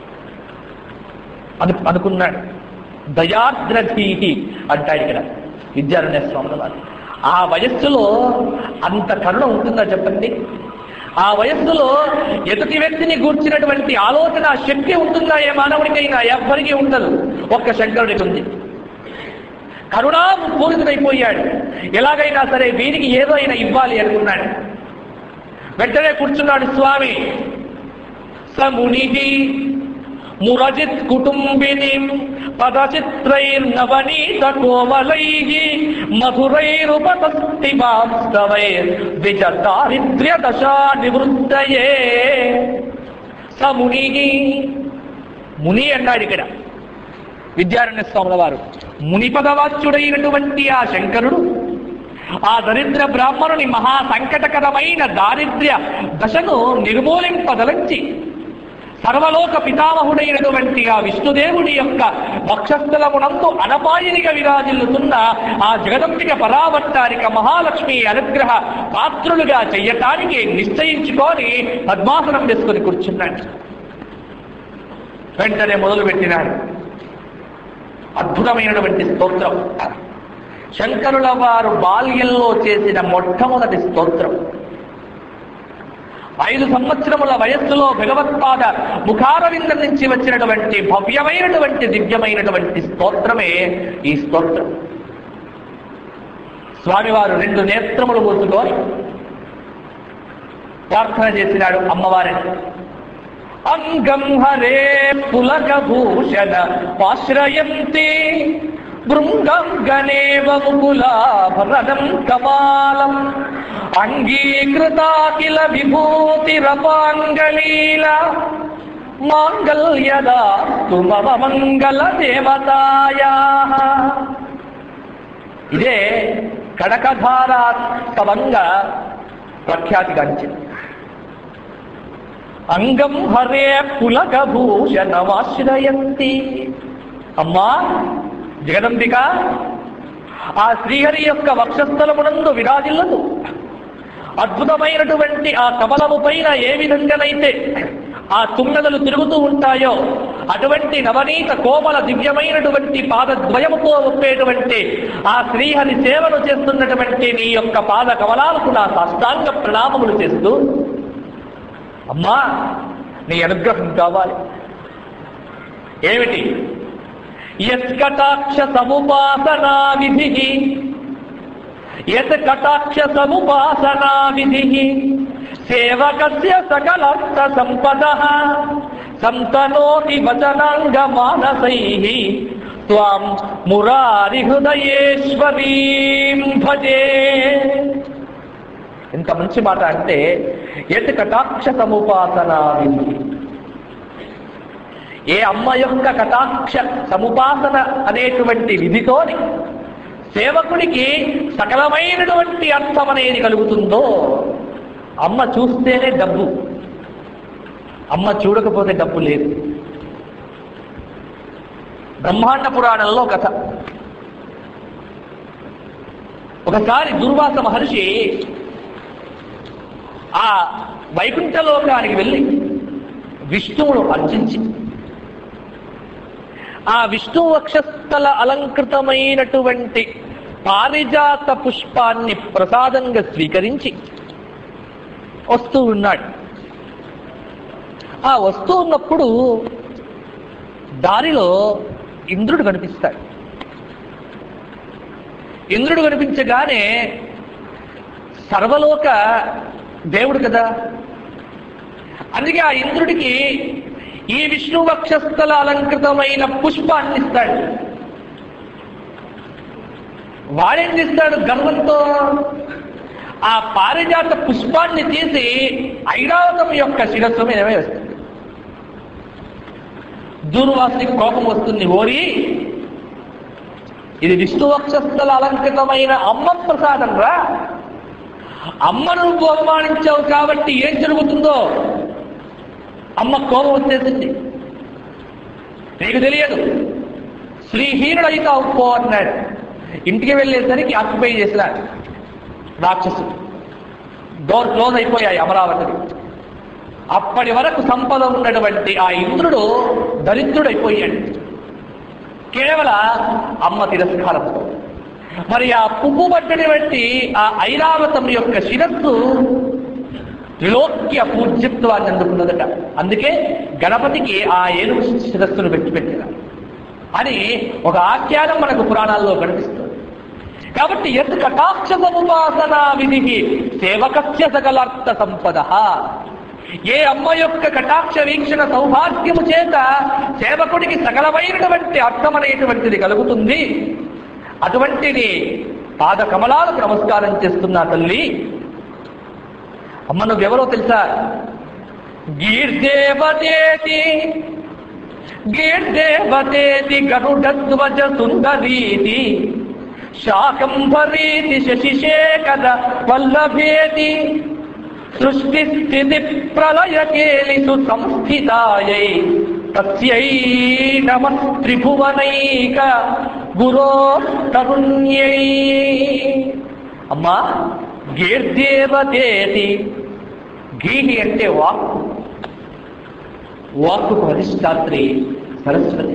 Speaker 1: అను అనుకున్నాడు దయాద్రధీహి అంటాడు ఇక్కడ విద్యారణ్య స్వాముల వారు ఆ వయస్సులో అంత కరుణ ఉంటుందా చెప్పండి ఆ వయస్సులో ఎదుటి వ్యక్తిని గూర్చినటువంటి ఆలోచన శక్తి ఉంటుందా ఏ మానవుడికైనా ఎవ్వరికీ ఉండదు ఒక్క శంకరుడికి ఉంది కరుణా పూరితుడైపోయాడు ఎలాగైనా సరే వీరికి ఏదో అయినా ఇవ్వాలి అనుకున్నాడు వెంటనే కూర్చున్నాడు స్వామి సమునిది మురజిత్ కుటుంబిని పదచిత్రైర్నవనీత కోమలై మధురైరుపతస్తి వాస్తవై విజ దారిద్ర్య దశా నివృత్తయే సముని ముని అన్నాడు ఇక్కడ విద్యారణ్య స్వాముల వారు మునిపదవాచ్యుడైనటువంటి ఆ శంకరుడు ఆ దరిద్ర బ్రాహ్మణుని మహా సంకటకరమైన దారిద్ర్య దశను నిర్మూలింపదలంచి సర్వలోక పితామహుడైనటువంటి ఆ విష్ణుదేవుడి యొక్క వక్షస్థలమునందు అనపాయనిగా విరాజిల్లుతున్న ఆ జగదంబిక పరావర్తానిక మహాలక్ష్మి అనుగ్రహ పాత్రులుగా చెయ్యటానికి నిశ్చయించుకొని పద్మాసనం వేసుకొని కూర్చున్నాడు వెంటనే మొదలు పెట్టినాడు అద్భుతమైనటువంటి స్తోత్రం శంకరుల వారు బాల్యంలో చేసిన మొట్టమొదటి స్తోత్రం ఐదు సంవత్సరముల వయస్సులో భగవత్పాద ముఖారవిందం నుంచి వచ్చినటువంటి భవ్యమైనటువంటి దివ్యమైనటువంటి స్తోత్రమే ఈ స్తోత్రం స్వామివారు రెండు నేత్రములు మూసుకొని ప్రార్థన చేసినాడు అమ్మవారిని అంగం హరే పులక భూషణ పాశ్రయంతే బృంగం గణేవ ముకులాభరణం కమాలం అంగీకృతాకిల విభూతిరపాంగళీల మాంగళ్యదాస్తు మమ మంగళ దేవతాయా ఇదే కడకధారాస్తవంగా ప్రఖ్యాతిగాంచింది అంగం హరే పులకభూషణమాశ్రయంతి అమ్మా జగదంబిక ఆ శ్రీహరి యొక్క వక్షస్థలమునందు విరాజిల్లదు అద్భుతమైనటువంటి ఆ కమలము పైన ఏ విధంగానైతే ఆ తుమ్మెదలు తిరుగుతూ ఉంటాయో అటువంటి నవనీత కోమల దివ్యమైనటువంటి పాదద్వయముతో ఒప్పేటువంటి ఆ శ్రీహరి సేవను చేస్తున్నటువంటి నీ యొక్క పాద కమలాలకు నా సాష్టాంగ ప్రణామములు చేస్తూ అమ్మా నీ అనుగ్రహం కావాలి ఏమిటి యత్కటాక్ష సముపాసనా విధి యత్ కటాక్ష సముపాసనా విధి సేవకస్య సకలర్థ సంపద సంతనోతి వచనాంగ మానసై త్వాం మురారి హృదయేశ్వరీం భజే ఇంత మంచి మాట అంటే ఎటు కటాక్ష సముపాసన విధి ఏ అమ్మ యొక్క కటాక్ష సముపాసన అనేటువంటి విధితోని సేవకుడికి సకలమైనటువంటి అర్థం అనేది కలుగుతుందో అమ్మ చూస్తేనే డబ్బు అమ్మ చూడకపోతే డబ్బు లేదు బ్రహ్మాండ పురాణంలో కథ ఒకసారి దుర్వాస మహర్షి ఆ వైకుంఠలోకానికి వెళ్ళి విష్ణువును అర్చించి ఆ విష్ణు వక్షస్థల అలంకృతమైనటువంటి పారిజాత పుష్పాన్ని ప్రసాదంగా స్వీకరించి వస్తూ ఉన్నాడు ఆ వస్తూ ఉన్నప్పుడు దారిలో ఇంద్రుడు కనిపిస్తాడు ఇంద్రుడు కనిపించగానే సర్వలోక దేవుడు కదా అందుకే ఆ ఇంద్రుడికి ఈ విష్ణు వక్షస్థల అలంకృతమైన పుష్పాన్ని ఇస్తాడు వాడేం చేస్తాడు గర్వంతో ఆ పారిజాత పుష్పాన్ని తీసి ఐరావతం యొక్క శిరస్సు మీద వేస్తాడు దూర్వాసునికి కోపం వస్తుంది ఓరి ఇది విష్ణు వక్షస్థల అలంకృతమైన అమ్మ ప్రసాదం రా అమ్మను నువ్వు అవమానించావు కాబట్టి ఏం జరుగుతుందో అమ్మ కోపం వచ్చేసింది నీకు తెలియదు శ్రీహీనుడైతే పో అన్నాడు ఇంటికి వెళ్ళేసరికి ఆక్యుపై చేసినాడు రాక్షసుడు డోర్ క్లోజ్ అయిపోయాయి అమరావతికి అప్పటి వరకు సంపద ఉన్నటువంటి ఆ ఇంద్రుడు దరిద్రుడైపోయాడు కేవల అమ్మ తిరస్కారంతో మరి ఆ పువ్వు పట్టినటువంటి ఆ ఐరావతం యొక్క శిరస్సు త్రిలోక్య పూజ్యత్వాన్ని అందుకున్నదట అందుకే గణపతికి ఆ ఏనుగు శిరస్సును పెట్టి పెట్టిన అని ఒక ఆఖ్యానం మనకు పురాణాల్లో కనిపిస్తుంది కాబట్టి ఎత్ కటాక్ష సముపాసన విధి సేవకస్య సకలార్థ సంపద ఏ అమ్మ యొక్క కటాక్ష వీక్షణ సౌభాగ్యము చేత సేవకుడికి సకలమైనటువంటి అర్థం అనేటువంటిది కలుగుతుంది అటువంటిది పాద కమలాలకు నమస్కారం చేస్తున్నా తల్లి అమ్మ నువ్వెవరో తెలుసా గీర్దేవదేతి గేర్దేవతేతి గరుడధ్వజ సుందరీతి శాకంభరీతి శశిశేఖర వల్లభేతి సృష్టి స్థితి ప్రళయ కేలిసు సంస్థితాయై తస్యై నమ త్రిభువనైక గురో తరుణ్యై అమ్మా గేర్దేవతేతి గీహి అంటే వాక్కు వాక్కుకు అధిష్టాత్రి సరస్వతి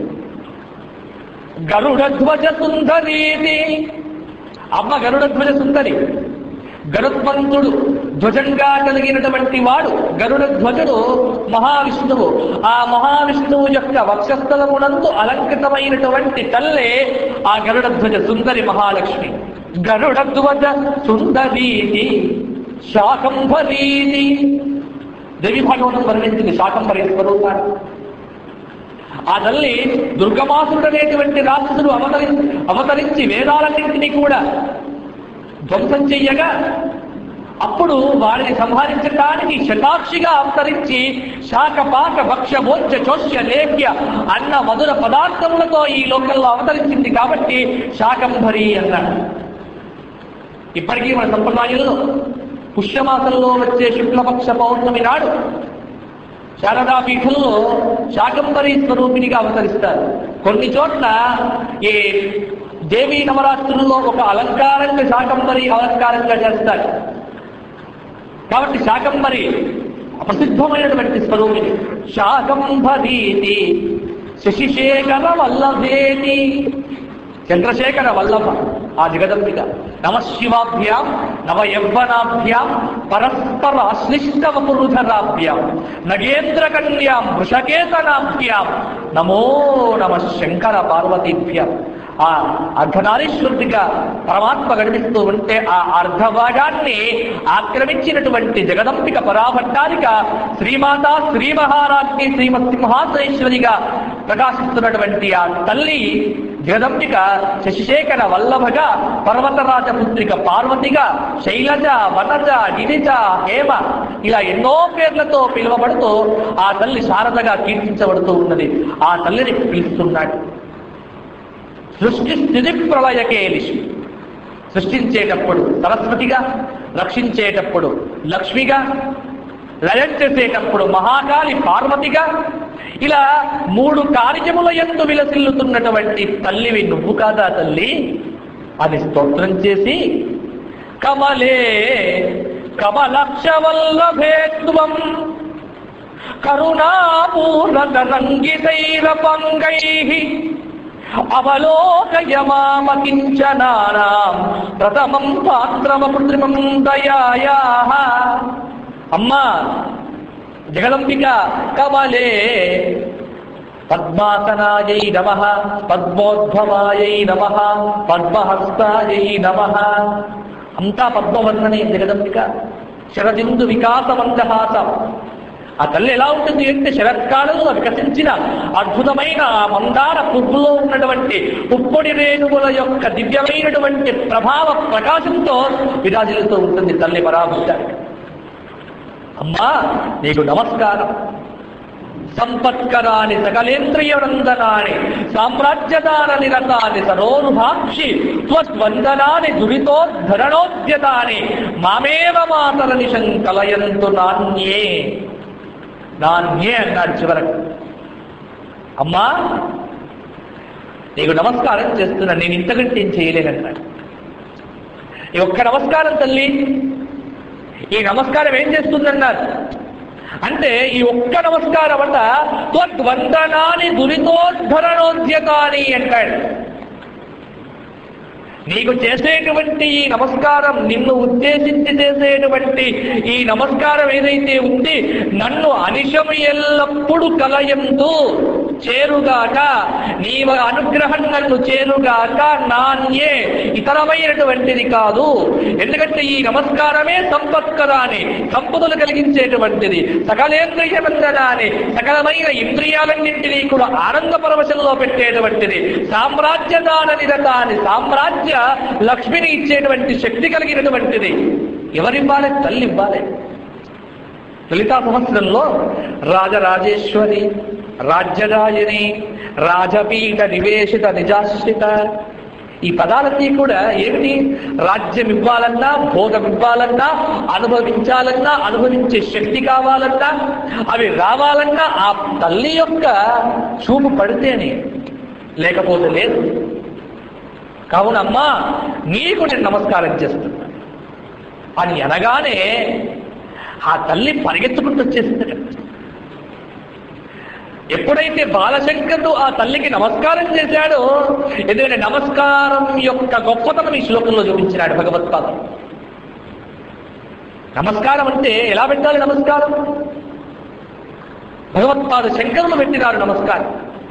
Speaker 1: గరుడధ్వజ సుందరీది అమ్మ గరుడధ్వజ సుందరి గరుత్మంతుడు ధ్వజంగా కలిగినటువంటి వాడు గరుడ ధ్వజుడు మహావిష్ణువు ఆ మహావిష్ణువు యొక్క వక్షస్థలమునందు అలంకృతమైనటువంటి తల్లే ఆ గరుడ ధ్వజ సుందరి మహాలక్ష్మి గరుడ ధ్వజ సుందరీతి శాకంభరీతి దేవి భాగవతం వర్ణించింది శాకంభరి స్వరూపాన్ని ఆ తల్లి దుర్గమాసుడు అనేటువంటి రాక్షసుడు అవతరి అవతరించి వేదాలన్నింటినీ కూడా ధ్వంసం చెయ్యగా అప్పుడు వారిని సంహరించడానికి శతాక్షిగా అవతరించి శాఖపాక భక్ష భోజ్య చోష్య లేఖ్య అన్న మధుర పదార్థములతో ఈ లోకంలో అవతరించింది కాబట్టి శాకంభరి అన్నాడు ఇప్పటికీ మన సంప్రదాయంలో పుష్యమాసంలో వచ్చే శుక్లపక్ష పౌర్ణమి నాడు శారదా పీఠంలో శాకంబరి స్వరూపిణిగా అవతరిస్తారు కొన్ని చోట్ల ఈ దేవీ నవరాత్రుల్లో ఒక అలంకారంగా శాకంబరి అలంకారంగా చేస్తారు కాబట్టి శాకంబరి ప్రసిద్ధమైనటువంటి స్వరూపిణి శాకంబరీతి శశిశేఖర వల్లభేతి చంద్రశేఖర వల్లభ ఆ జగదంబిక నమశివాభ్యాం నవ యవ్వనాభ్యాం పరస్పర అశ్లిష్టవపురుధరాభ్యాం నగేంద్ర కన్యాం వృషకేతనాభ్యాం నమో నమ శంకర పార్వతీభ్యాం ఆ అర్ధనారీశ్వరుడిగా పరమాత్మ గడిపిస్తూ ఉంటే ఆ అర్ధభాగాన్ని ఆక్రమించినటువంటి జగదంబిక పరాభట్టాలిక శ్రీమాత శ్రీ మహారాజ్ఞి శ్రీమత్ సింహాసనేశ్వరిగా ప్రకాశిస్తున్నటువంటి ఆ తల్లి జగదంబిక శశిశేఖర వల్లభగా పర్వతరాజ పుత్రిక పార్వతిగా శైలజ వనజ గిరిజ హేమ ఇలా ఎన్నో పేర్లతో పిలువబడుతూ ఆ తల్లి శారదగా కీర్తించబడుతూ ఉన్నది ఆ తల్లిని పిలుస్తున్నాడు సృష్టి స్థితి ప్రళయకేలిషి సృష్టించేటప్పుడు సరస్వతిగా రక్షించేటప్పుడు లక్ష్మిగా లయం చేసేటప్పుడు మహాకాళి పార్వతిగా ఇలా మూడు కార్యముల ఎందు విలసిల్లుతున్నటువంటి తల్లివి నువ్వు కాదా తల్లి అని స్తోత్రం చేసి కమలే కమలక్షవల్లభేత్వం కరుణాపూర్ణరంగితైరపంగై అవలోకయమామ కించనానాం ప్రథమం పాత్రమకృత్రిమం దయాయా అమ్మా జగదంబిక కమలే పద్మాసనాయై నమ పద్మోద్భవాయై నమ పద్మహస్తాయై నమ అంతా పద్మవర్ణనే జగదంబిక శరదిందు వికాసమందహాసం ఆ తల్లి ఎలా ఉంటుంది అంటే శరత్కాలంలో వికసించిన అద్భుతమైన ఆ మందార పువ్వులో ఉన్నటువంటి పుప్పొడి రేణువుల యొక్క దివ్యమైనటువంటి ప్రభావ ప్రకాశంతో విరాజిల్లుతూ ఉంటుంది తల్లి పరాభుత అమ్మా నీకు నమస్కారం సంపత్కరాని సకలేంద్రియనందనాని సామ్రాజ్యదాన నిరతాని సరోనుభాక్షి త్వద్వందనాని దురితోద్ధరణోద్యతాని మామేవ మాతర నిశం కలయంతు నాణ్యే నాణ్యే అన్నాడు చివరకు అమ్మా నీకు నమస్కారం చేస్తున్నా నేను ఇంతకంటే ఏం చేయలేనన్నాడు ఈ ఒక్క నమస్కారం తల్లి ఈ నమస్కారం ఏం చేస్తుందన్నారు అంటే ఈ ఒక్క నమస్కారం అంట త్వద్వందనాని దురితోద్ధరణోద్యతాని అంటాడు నీకు చేసేటువంటి ఈ నమస్కారం నిన్ను ఉద్దేశించి చేసేటువంటి ఈ నమస్కారం ఏదైతే ఉంది నన్ను అనిశం ఎల్లప్పుడూ కలయంతు చేరుగాక నీవ అనుగ్రహం నన్ను చేరుగాక నాణ్యే ఇతరమైనటువంటిది కాదు ఎందుకంటే ఈ నమస్కారమే సంపత్కరాని సంపదలు కలిగించేటువంటిది సకలేంద్రియమందనాన్ని సకలమైన ఇంద్రియాలన్నింటినీ కూడా ఆనంద పరవశంలో పెట్టేటువంటిది సామ్రాజ్యదాన నిరతాన్ని సామ్రాజ్య లక్ష్మిని ఇచ్చేటువంటి శక్తి కలిగినటువంటిది ఎవరివ్వాలి తల్లి ఇవ్వాలి లలితా సంవత్సరంలో రాజరాజేశ్వరి రాజ్యరాయని రాజపీఠ నివేశిత నిజాశ్రిత ఈ పదాలన్నీ కూడా ఏమిటి రాజ్యం ఇవ్వాలన్నా భోగం ఇవ్వాలన్నా అనుభవించాలన్నా అనుభవించే శక్తి కావాలన్నా అవి రావాలన్నా ఆ తల్లి యొక్క చూపు పడితేనే లేకపోతే లేదు కావునమ్మా నీకు నేను నమస్కారం చేస్తున్నా అని అనగానే ఆ తల్లి పరిగెత్తుకుంటూ వచ్చేసిందట ఎప్పుడైతే బాలశంకరుడు ఆ తల్లికి నమస్కారం చేశాడో ఎందుకంటే నమస్కారం యొక్క గొప్పతనం ఈ శ్లోకంలో చూపించినాడు భగవత్పాద నమస్కారం అంటే ఎలా పెట్టాలి నమస్కారం భగవత్పాద శంకరులు పెట్టినారు నమస్కారం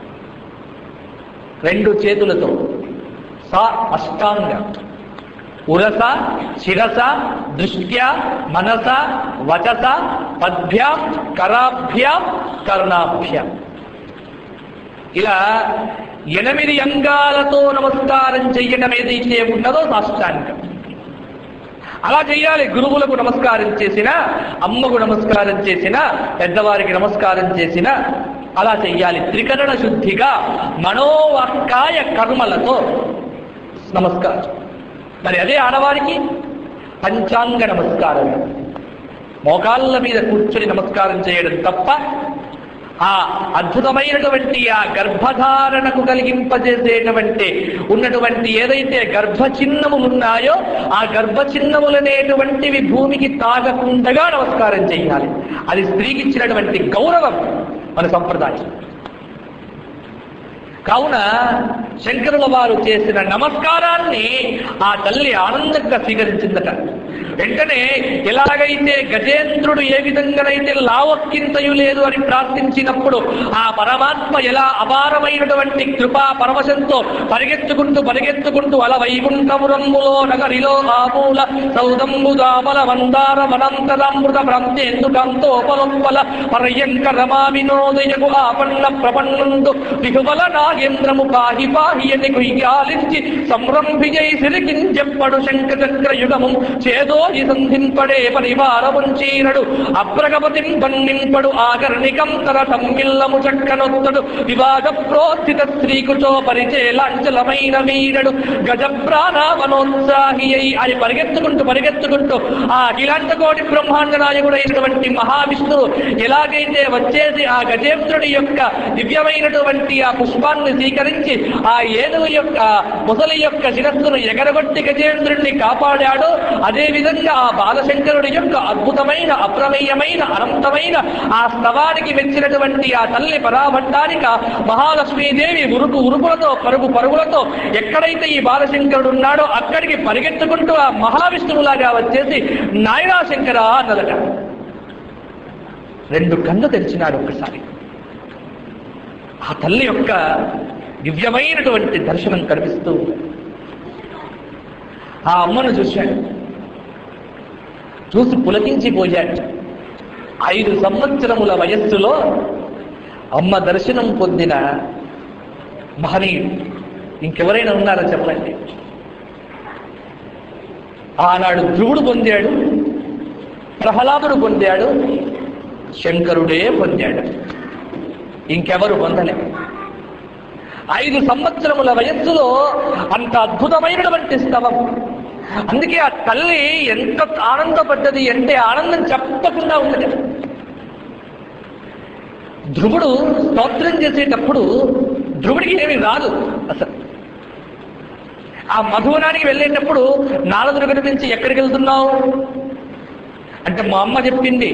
Speaker 1: రెండు చేతులతో సా అష్టాంగ ఉరస శిరస దృష్ట్యా మనస వచస పద్భ్యాం కరాభ్యాం కరుణాభ్యాం ఇలా ఎనిమిది అంగాలతో నమస్కారం చెయ్యడం ఏదైతే ఉన్నదో సాష్టాంగం అలా చేయాలి గురువులకు నమస్కారం చేసిన అమ్మకు నమస్కారం చేసిన పెద్దవారికి నమస్కారం చేసిన అలా చెయ్యాలి త్రికరణ శుద్ధిగా మనోవాక్కాయ కర్మలతో నమస్కారం మరి అదే ఆడవారికి పంచాంగ నమస్కారం మోకాళ్ళ మీద కూర్చొని నమస్కారం చేయడం తప్ప ఆ అద్భుతమైనటువంటి ఆ గర్భధారణకు కలిగింపజేసేటువంటి ఉన్నటువంటి ఏదైతే గర్భ చిహ్నములు ఉన్నాయో ఆ గర్భ చిహ్నములనేటువంటివి భూమికి తాగకుండగా నమస్కారం చేయాలి అది స్త్రీకి ఇచ్చినటువంటి గౌరవం మన సంప్రదాయం కావున శంకరుల వారు చేసిన నమస్కారాన్ని ఆ తల్లి ఆనందంగా స్వీకరించిందట వెంటనే ఎలాగైతే గజేంద్రుడు ఏ విధంగానైతే లావక్కింతయు లేదు అని ప్రార్థించినప్పుడు ఆ పరమాత్మ ఎలా అపారమైనటువంటి కృపా పరవశంతో పరిగెత్తుకుంటూ పరిగెత్తుకుంటూ అల వైకుంఠపురములో నగరిలో ఆమూల సౌదంబు దామల మందార వనంతరామృత భ్రాంతేందుకంతోపలోపల పర్యంక రమా వినోదయకు ఆపన్న ప్రపన్నందు దిగువల నాగేంద్రము పాహి పాహి అని కుయ్యాలించి సంరంభిజై సిరికించెప్పడు శంఖ చక్ర యుగము చేదో ఈ సంధింపడే పరివార వంచీనడు అప్రగపతిం పన్నింపడు ఆకర్ణికం తర తమ్మిల్లము చక్కనొత్తడు వివాద ప్రోత్థిత స్త్రీకుచో పరిచే లాంచలమైన వీరడు గజ ప్రాణావనోత్సాహి అయి అని పరిగెత్తుకుంటూ పరిగెత్తుకుంటూ ఆ అఖిలాంత కోటి బ్రహ్మాండ నాయకుడైనటువంటి మహావిష్ణువు ఎలాగైతే వచ్చేసి ఆ గజేంద్రుడి యొక్క దివ్యమైనటువంటి ఆ పుష్పాన్ని స్వీకరించి ఆ ఏనుగు యొక్క ముసలి యొక్క శిరస్సును ఎగరగొట్టి గజేంద్రుడిని కాపాడాడో అదే విధంగా ఆ బాలశంకరుడి యొక్క అద్భుతమైన అప్రమేయమైన అనంతమైన ఆ స్తవానికి మెచ్చినటువంటి ఆ తల్లి పరాభట్టానిక మహాలక్ష్మీదేవి ఉరుకు ఉరుకులతో పరుగు పరుగులతో ఎక్కడైతే ఈ బాలశంకరుడు ఉన్నాడో అక్కడికి పరిగెత్తుకుంటూ ఆ మహావిష్ణువులాగా వచ్చేసి నాయనా శంకర అన్నదట రెండు కళ్ళు తెరిచినాడు ఒక్కసారి ఆ తల్లి యొక్క దివ్యమైనటువంటి దర్శనం కనిపిస్తూ ఉంది. ఆ అమ్మను చూశాడు చూసి పులకించిపోయాడు ఐదు సంవత్సరముల వయస్సులో అమ్మ దర్శనం పొందిన మహనీయుడు ఇంకెవరైనా ఉన్నారో చెప్పండి ఆనాడు ధ్రువుడు పొందాడు ప్రహ్లాదుడు పొందాడు శంకరుడే పొందాడు ఇంకెవరు పొందలే ఐదు సంవత్సరముల వయస్సులో అంత అద్భుతమైనటువంటి స్తవం అందుకే ఆ తల్లి ఎంత ఆనందపడ్డది అంటే ఆనందం చెప్పకుండా ఉన్నది ధ్రువుడు స్తోత్రం చేసేటప్పుడు ధ్రువుడికి ఏమీ రాదు అసలు ఆ మధువనానికి వెళ్ళేటప్పుడు నారదుడు కనిపించి ఎక్కడికి వెళ్తున్నావు అంటే మా అమ్మ చెప్పింది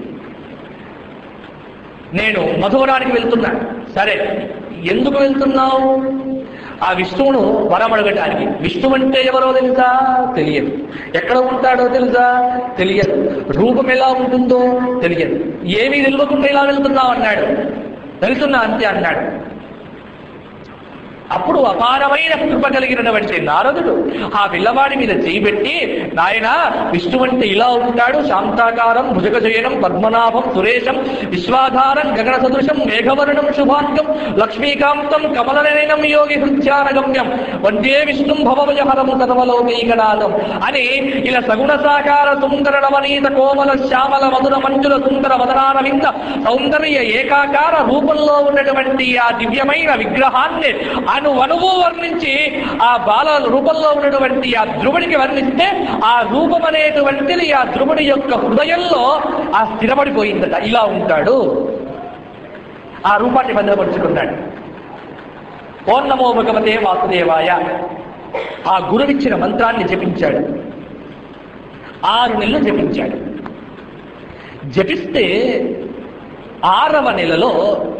Speaker 1: నేను మధువనానికి వెళ్తున్నా సరే ఎందుకు వెళ్తున్నావు ఆ విష్ణువును వరం అడగటానికి విష్ణువు అంటే ఎవరో తెలుసా తెలియదు ఎక్కడ ఉంటాడో తెలుసా తెలియదు రూపం ఎలా ఉంటుందో తెలియదు ఏమీ తెలియకుండా ఇలా వెళ్తున్నావు అన్నాడు వెళ్తున్నా అంతే అన్నాడు అప్పుడు అపారమైన కృప కలిగినటువంటి నారదుడు ఆ పిల్లవాడి మీద చేయబెట్టి నాయన విష్ణు అంటే ఇలా ఉంటాడు శాంతాకారం భుజగజయనం పద్మనాభం సురేశం విశ్వాధారం గగన సదృశం మేఘవర్ణం శుభాంగం లక్ష్మీకాంతం కమలనయనం యోగి హృత్యానగమ్యం వందే విష్ణుం భవభయహరం సర్వలోకైకనాథం అని ఇలా సగుణ సాకార సుందర నవనీత కోమల శ్యామల మధుర మంజుల సుందర వదనారవింద సౌందర్య ఏకాకార రూపంలో ఉన్నటువంటి ఆ దివ్యమైన విగ్రహాన్ని అను వనువు వర్ణించి ఆ బాల రూపంలో ఉన్నటువంటి ఆ ధ్రువుడికి వర్ణిస్తే ఆ రూపం అనేటువంటిది ఆ ధ్రువుడి యొక్క హృదయంలో ఆ స్థిరపడిపోయిందట ఇలా ఉంటాడు ఆ రూపాన్ని భద్రపరుచుకున్నాడు ఓం నమో భగవతే వాసుదేవాయ ఆ గురువిచ్చిన మంత్రాన్ని జపించాడు ఆరు నెలలు జపించాడు జపిస్తే ఆరవ నెలలో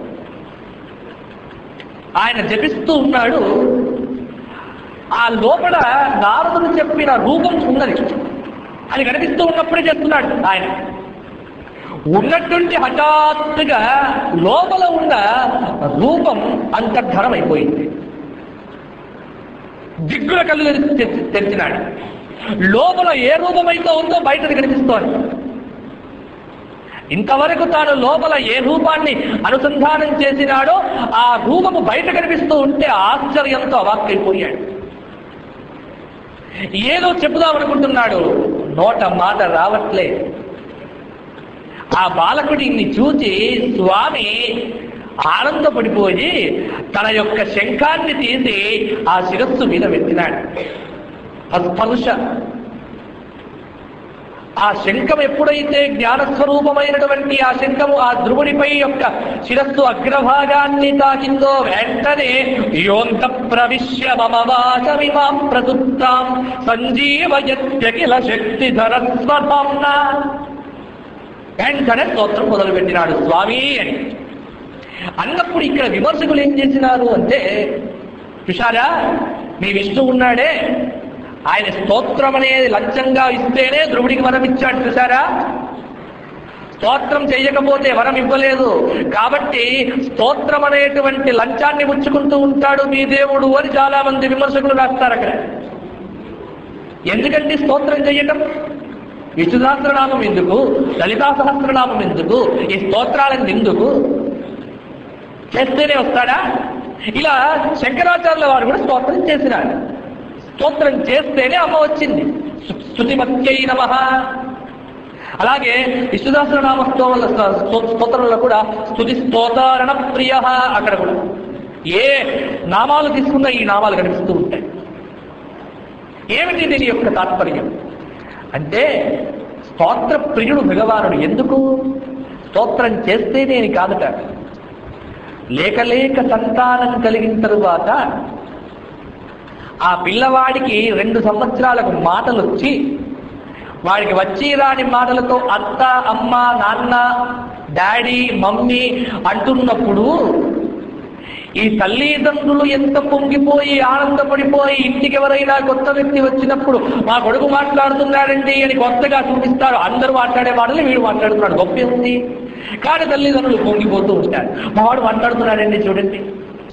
Speaker 1: ఆయన జపిస్తూ ఉన్నాడు ఆ లోపల నారదుడు చెప్పిన రూపం ఉన్నది అది కనిపిస్తూ ఉన్నప్పుడే చేస్తున్నాడు ఆయన ఉన్నటువంటి హఠాత్తుగా లోపల ఉన్న రూపం అంతర్ధనం అయిపోయింది దిగ్గుల కళ్ళు తెరిచి- తెరిచి- తెరిచినాడు లోపల ఏ రూపమైతే ఉందో బయటది కనిపిస్తోంది ఇంతవరకు తాను లోపల ఏ రూపాన్ని అనుసంధానం చేసినాడో ఆ రూపము బయట కనిపిస్తూ ఉంటే ఆశ్చర్యంతో అవాక్కైపోయాడు ఏదో చెప్పుదామనుకుంటున్నాడు నోట మాట రావట్లే ఆ బాలకుడిని చూచి స్వామి ఆనందపడిపోయి తన యొక్క శంఖాన్ని తీసి ఆ శిరస్సు మీద పెట్టినాడు స్పర్శ ఆ శంఖం ఎప్పుడైతే జ్ఞానస్వరూపమైనటువంటి ఆ శంఖము ఆ ధ్రువుడిపై యొక్క శిరస్సు అగ్రభాగాన్ని తాకిందో వెంటనే యోంత ప్రవిశ్య మమ వాచమిమాం ప్రసుప్తాం సంజీవయత్యఖిల శక్తిధర స్వధాంన వెంటనే స్తోత్రం మొదలుపెట్టినాడు స్వామి అని అన్నప్పుడు ఇక్కడ విమర్శకులు ఏం చేసినారు అంటే చూశారా మీ విష్ణు ఉన్నాడే ఆయన స్తోత్రం అనేది లంచంగా ఇస్తేనే ధ్రువుడికి వరం ఇచ్చాడు చూసారా స్తోత్రం చేయకపోతే వరం ఇవ్వలేదు కాబట్టి స్తోత్రం అనేటువంటి లంచాన్ని ముచ్చుకుంటూ ఉంటాడు మీ దేవుడు అని చాలా మంది విమర్శకులు రాస్తారు అక్కడ ఎందుకంటే స్తోత్రం చేయటం విష్ణు సహస్రనామం ఎందుకు లలితా సహస్రనామం ఎందుకు ఈ స్తోత్రాలను ఎందుకు చేస్తేనే వస్తాడా ఇలా శంకరాచార్యుల వారు కూడా స్తోత్రం చేసినారు స్తోత్రం చేస్తేనే అమ్మ వచ్చింది స్తు- స్తుతిమత్యై నమ అలాగే విష్ణుదాసనామ స్తోల స్తోత్రంలో కూడా స్తుతి స్తోతారణ ప్రియ అక్కడ కూడా ఏ నామాలు తీసుకున్నా ఈ నామాలు కనిపిస్తూ ఉంటాయి ఏమిటి దీని యొక్క తాత్పర్యం అంటే స్తోత్ర ప్రియుడు భగవానుడు ఎందుకు స్తోత్రం చేస్తేనే అని కాదట లేక లేక సంతానం కలిగిన తరువాత ఆ పిల్లవాడికి రెండు సంవత్సరాలకు మాటలు వచ్చి వాడికి వచ్చి రాని మాటలతో అత్త అమ్మ నాన్న డాడీ మమ్మీ అంటున్నప్పుడు ఈ తల్లిదండ్రులు ఎంత పొంగిపోయి ఆనందపడిపోయి ఇంటికి ఎవరైనా కొత్త వ్యక్తి వచ్చినప్పుడు మా కొడుకు మాట్లాడుతున్నాడండి అని కొత్తగా చూపిస్తారు అందరూ మాట్లాడే మాటలు వీడు మాట్లాడుతున్నాడు గొప్ప ఉంది కానీ తల్లిదండ్రులు పొంగిపోతూ ఉంటారు మా వాడు మాట్లాడుతున్నాడండి చూడండి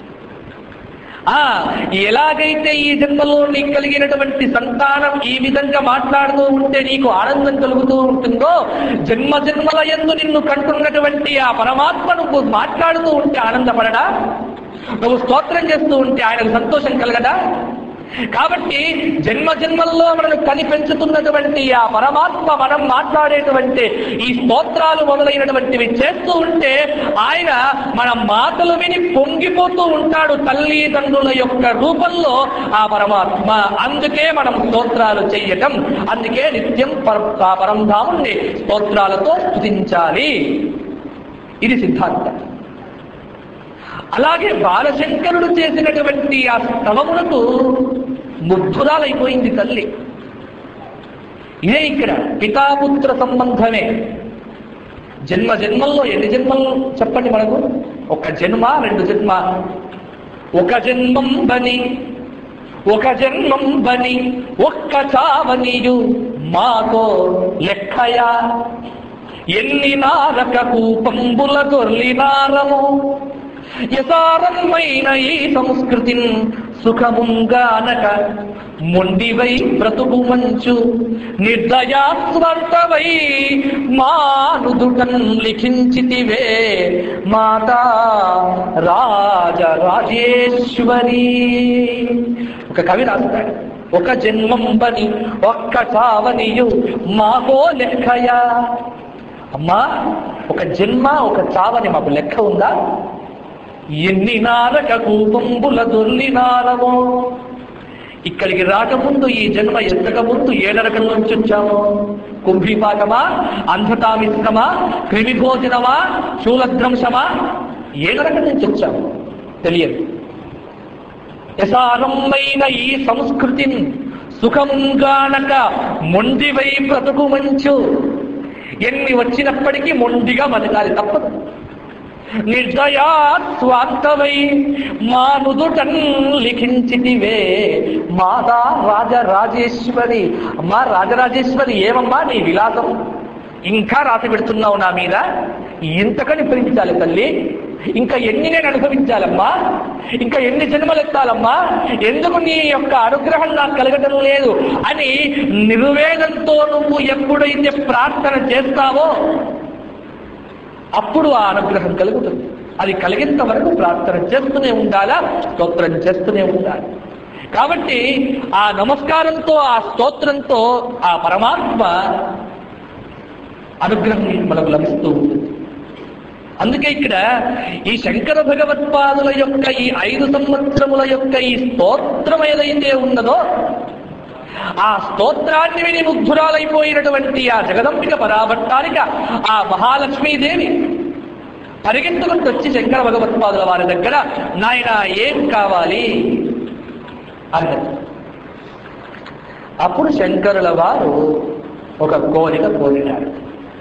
Speaker 1: ఆ ఎలాగైతే ఈ జన్మలో నీకు కలిగినటువంటి సంతానం ఈ విధంగా మాట్లాడుతూ ఉంటే నీకు ఆనందం కలుగుతూ ఉంటుందో జన్మ జన్మల ఎందు నిన్ను కంటున్నటువంటి ఆ పరమాత్మ నువ్వు మాట్లాడుతూ ఉంటే ఆనందపడడా నువ్వు స్తోత్రం చేస్తూ ఉంటే ఆయనకు సంతోషం కలగదా కాబట్టి జన్మ జన్మల్లో మనను కని పెంచుతున్నటువంటి ఆ పరమాత్మ మనం మాట్లాడేటువంటి ఈ స్తోత్రాలు మొదలైనటువంటివి చేస్తూ ఉంటే ఆయన మన మాటలు విని పొంగిపోతూ ఉంటాడు తల్లిదండ్రుల యొక్క రూపంలో ఆ పరమాత్మ అందుకే మనం స్తోత్రాలు చెయ్యటం అందుకే నిత్యం పర- ఆ పరంధాముణ్ణి స్తోత్రాలతో స్తుతించాలి ఇది సిద్ధాంతం అలాగే బాలశంకరుడు చేసినటువంటి ఆ స్తవములకు ముగ్ధురాలైపోయింది తల్లి ఇదే ఇక్కడ పితాపుత్ర సంబంధమే జన్మ జన్మల్లో ఎన్ని జన్మలు చెప్పండి మనకు ఒక జన్మ రెండు జన్మ ఒక జన్మం బని ఒక జన్మం బని ఒక్క చావనియు మాతో లెక్కయా ఎన్ని నారక కూపంబుల దొర్లినారము యసారమైన ఈ సంస్కృతిన్ సుఖముంగానక మొండివై బ్రతుకు మంచు నిర్దయాస్వంతవై మానుదుటన్ లిఖించితివే మాతా రాజరాజేశ్వరి ఒక కవి రాస్తాడు ఒక జన్మంబని ఒక్క చావనియు మాకో లెక్కయా అమ్మా ఒక జన్మ ఒక చావని మాకు లెక్క ఉందా ఎన్ని నారక కూపంబుల దొర్లినారమో ఇక్కడికి రాకముందు ఈ జన్మ ఎత్తక ముందు ఏ నరకం నుంచి వచ్చాము కుంభీపాకమా అంధతామిస్కమా క్రిమిభోజనమా శూలధ్రంశమా ఏ నరకం నుంచి వచ్చాము తెలియదు యసారమైన ఈ సంస్కృతిని సుఖంగానక మొండివై బ్రతుకు మంచు ఎన్ని వచ్చినప్పటికీ మొండిగా బతకాలి తప్పదు నిర్దయా స్వార్థవై మా నుదుటన్ లిఖించితివే మాతా రాజరాజేశ్వరి అమ్మా రాజరాజేశ్వరి ఏమమ్మా నీ విలాసం ఇంకా రాసి పెడుతున్నావు నా మీద ఇంతకని ప్రేమించాలి తల్లి ఇంకా ఎన్ని నేను అనుభవించాలమ్మా ఇంకా ఎన్ని జన్మలు ఎత్తాలమ్మా ఎందుకు నీ యొక్క అనుగ్రహం నాకు కలగటం లేదు అని నిర్వేదంతో నువ్వు ఎప్పుడైతే ప్రార్థన చేస్తావో అప్పుడు ఆ అనుగ్రహం కలుగుతుంది అది కలిగేంత వరకు ప్రార్థన చేస్తూనే ఉండాలా స్తోత్రం చేస్తూనే ఉండాలి కాబట్టి ఆ నమస్కారంతో ఆ స్తోత్రంతో ఆ పరమాత్మ అనుగ్రహం మనకు లభిస్తూ ఉంటుంది అందుకే ఇక్కడ ఈ శంకర భగవత్పాదుల యొక్క ఈ ఐదు సంవత్సరముల యొక్క ఈ స్తోత్రం ఏదైతే ఉన్నదో ఆ స్తోత్రాన్ని విని ముగ్ధురాలైపోయినటువంటి ఆ జగదంబిక పరాభట్టానిక ఆ మహాలక్ష్మీదేవి పరిగెత్తుకుంటూ వచ్చి శంకర భగవత్పాదుల వారి దగ్గర నాయన ఏం కావాలి అన్నది అప్పుడు శంకరుల వారు ఒక కోరిక కోరినాడు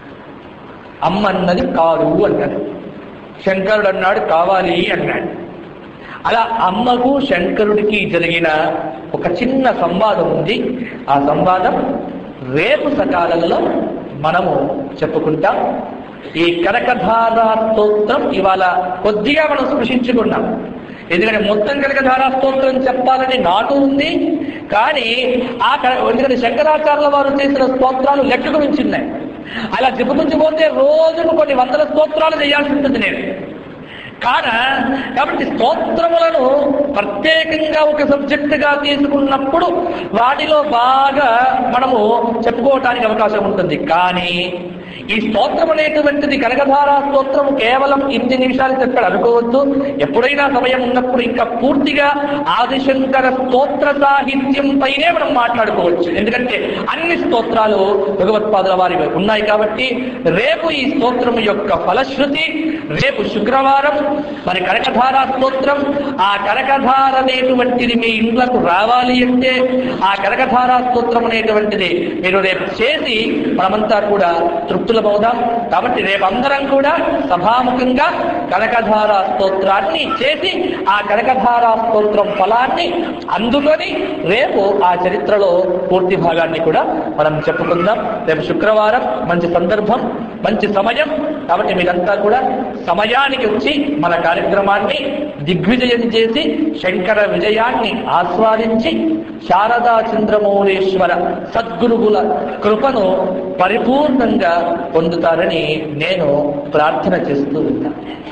Speaker 1: అమ్మన్నది కాదు అన్నాడు శంకరుడు అన్నాడు కావాలి అన్నాడు అలా అమ్మకు శంకరుడికి జరిగిన ఒక చిన్న సంవాదం ఉంది ఆ సంవాదం రేపు సకాలంలో మనము చెప్పుకుంటాం ఈ కనకధారా స్తోత్రం ఇవాళ కొద్దిగా మనం స్పృశించుకున్నాం ఎందుకంటే మొత్తం కనకధారా స్తోత్రం చెప్పాలని నాకు ఉంది కానీ ఆ క- ఎందుకంటే శంకరాచార్యుల వారు చేసిన స్తోత్రాలు లెక్కకు మించున్నాయి అలా చెప్పుకుంటూ పోతే రోజుకు కొన్ని వందల స్తోత్రాలు చేయాల్సి ఉంటుంది నేను కాన కాబట్టి స్తోత్రములను ప్రత్యేకంగా ఒక సబ్జెక్టుగా తీసుకున్నప్పుడు వాటిలో బాగా మనము చెప్పుకోవటానికి అవకాశం ఉంటుంది కానీ ఈ స్తోత్రం అనేటువంటిది కనకధారా స్తోత్రం కేవలం ఇన్ని నిమిషాలు చెప్పాడు అనుకోవద్దు ఎప్పుడైనా సమయం ఉన్నప్పుడు ఇంకా పూర్తిగా ఆదిశంకర స్తోత్ర సాహిత్యం పైనే మనం మాట్లాడుకోవచ్చు ఎందుకంటే అన్ని స్తోత్రాలు భగవత్పాదుల వారి ఉన్నాయి కాబట్టి రేపు ఈ స్తోత్రం యొక్క ఫలశ్రుతి రేపు శుక్రవారం మరి కనకధారా స్తోత్రం ఆ కనకధార అనేటువంటిది మీ ఇంట్లకు రావాలి అంటే ఆ కనకధారా స్తోత్రం అనేటువంటిది మీరు రేపు చేసి మనమంతా కూడా తృప్తులమవుదాం కాబట్టి రేపు అందరం కూడా సభాముఖంగా కనకధారా స్తోత్రాన్ని చేసి ఆ కనకధారా స్తోత్రం ఫలాన్ని అందుకొని రేపు ఆ చరిత్రలో పూర్తి భాగాన్ని కూడా మనం చెప్పుకుందాం రేపు శుక్రవారం మంచి సందర్భం మంచి సమయం కాబట్టి మీరంతా కూడా సమయానికి వచ్చి మన కార్యక్రమాన్ని దిగ్విజయం చేసి శంకర విజయాన్ని ఆస్వాదించి శారదా చంద్రమౌళేశ్వర సద్గురువుల కృపను పరిపూర్ణంగా పొందుతారని నేను ప్రార్థన చేస్తూ ఉన్నాను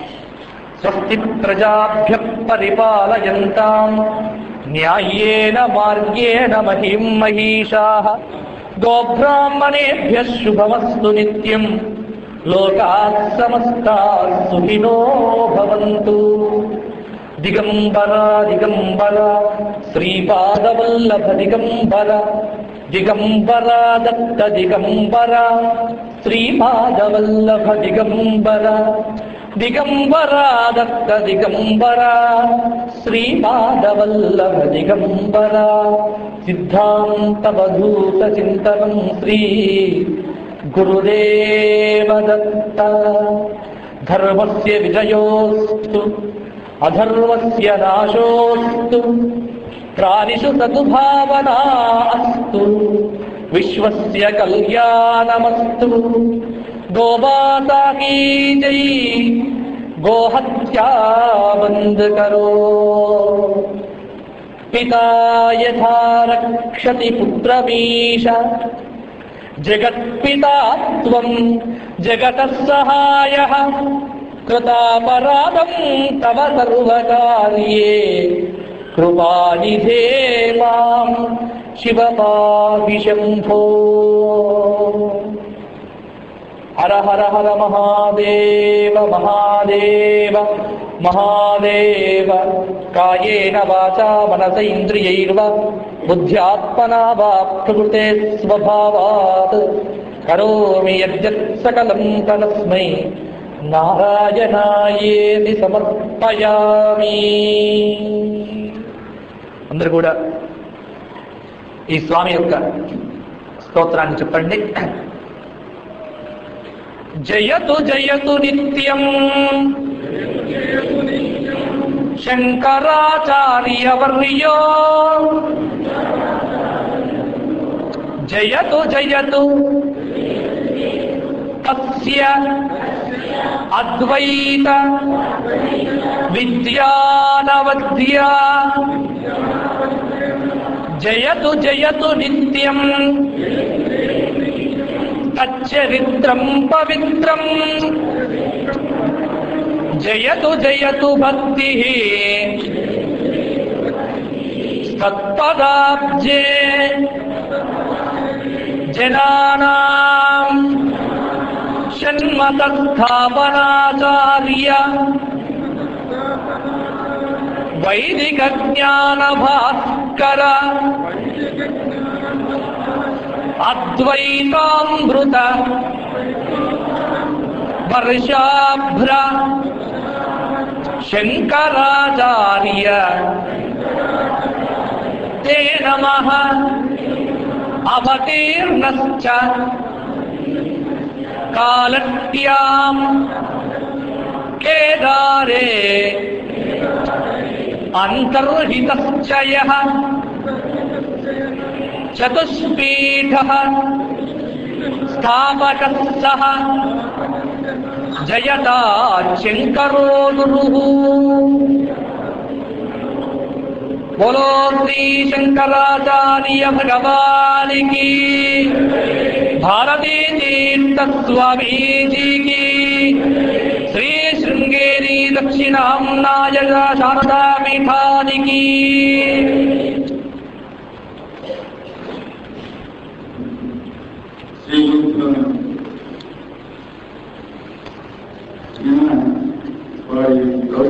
Speaker 1: స్వస్తి ప్రజాభ్య పరిపాలయంతాం న్యాయేన మార్గేణ మహిం మహిషా గోబ్రాహ్మణేభ్య శుభమస్తు నిత్యం లోకా సమస్తా సుఖినో భవంతు దిగంబర దిగంబర శ్రీపాదవల్లభ దిగంబర దిగంబర దత్త దిగంబర శ్రీపాదవల్లభ దిగంబర దిగంబర దత్త దిగంబర శ్రీపాదవల్లభ దిగంబర సిద్ధాంతవధూత చింతనం శ్రీ గురుదేవ దత్త ధర్మస్య విజయోస్తు అధర్మస్య నాశోస్తు ప్రాణిషు సద్భావనా అస్తు విశ్వస్య కళ్యాణమస్తు గోమాతా కీ జై गोहत्या बंद करो पिता यथा रक्षति पुत्रमीश जगत्पिता त्वं जगतः सहायः कृतापराधं तव सर्वकार्ये कृपानिधे मां शिवपाहि शम्भो हर हर हर महादेव महादेव महादेव कायेन वाचा मनस इन्द्रियैर्वा बुद्ध्यात्मना वा प्रकृते स्वभावात् करोमि यद्यत् सकलं तस्मै నారాయణాయేది సమర్పయామి అందరు కూడా ఈ స్వామి యొక్క స్తోత్రాన్ని చెప్పండి జయతు జయతు నిత్యం శంకరాచార్యవర్యో జయతు జయతు తస్య అద్వైత విద్యానవద్య జయతు జయతు నిత్యం తచ్చరిత్రం పవిత్రం జయతు జయతు భక్తి తత్పదాబ్జే జనానాం షణ్మతస్థాపనాచార్య వైదిక జ్ఞాన భాస్కర అద్వైతామృత వర్షాభ్ర శంకరాచార్య తే నమ అవతీర్ణశ్చ కాలట్యాం కేదారే అంతర్హితశ్చ యః చతుష్పీఠ స్థాపకः సः జయతా శంకరో గురుः बोलो श्री शंकराचार्य भगवान की भारती तीर्थ स्वामी जी की श्री श्रृंगेरी दक्षिणाम्नाय शारदा पीठानि की
Speaker 2: శ్రీ గురువులు నిన్న వారి గౌరవ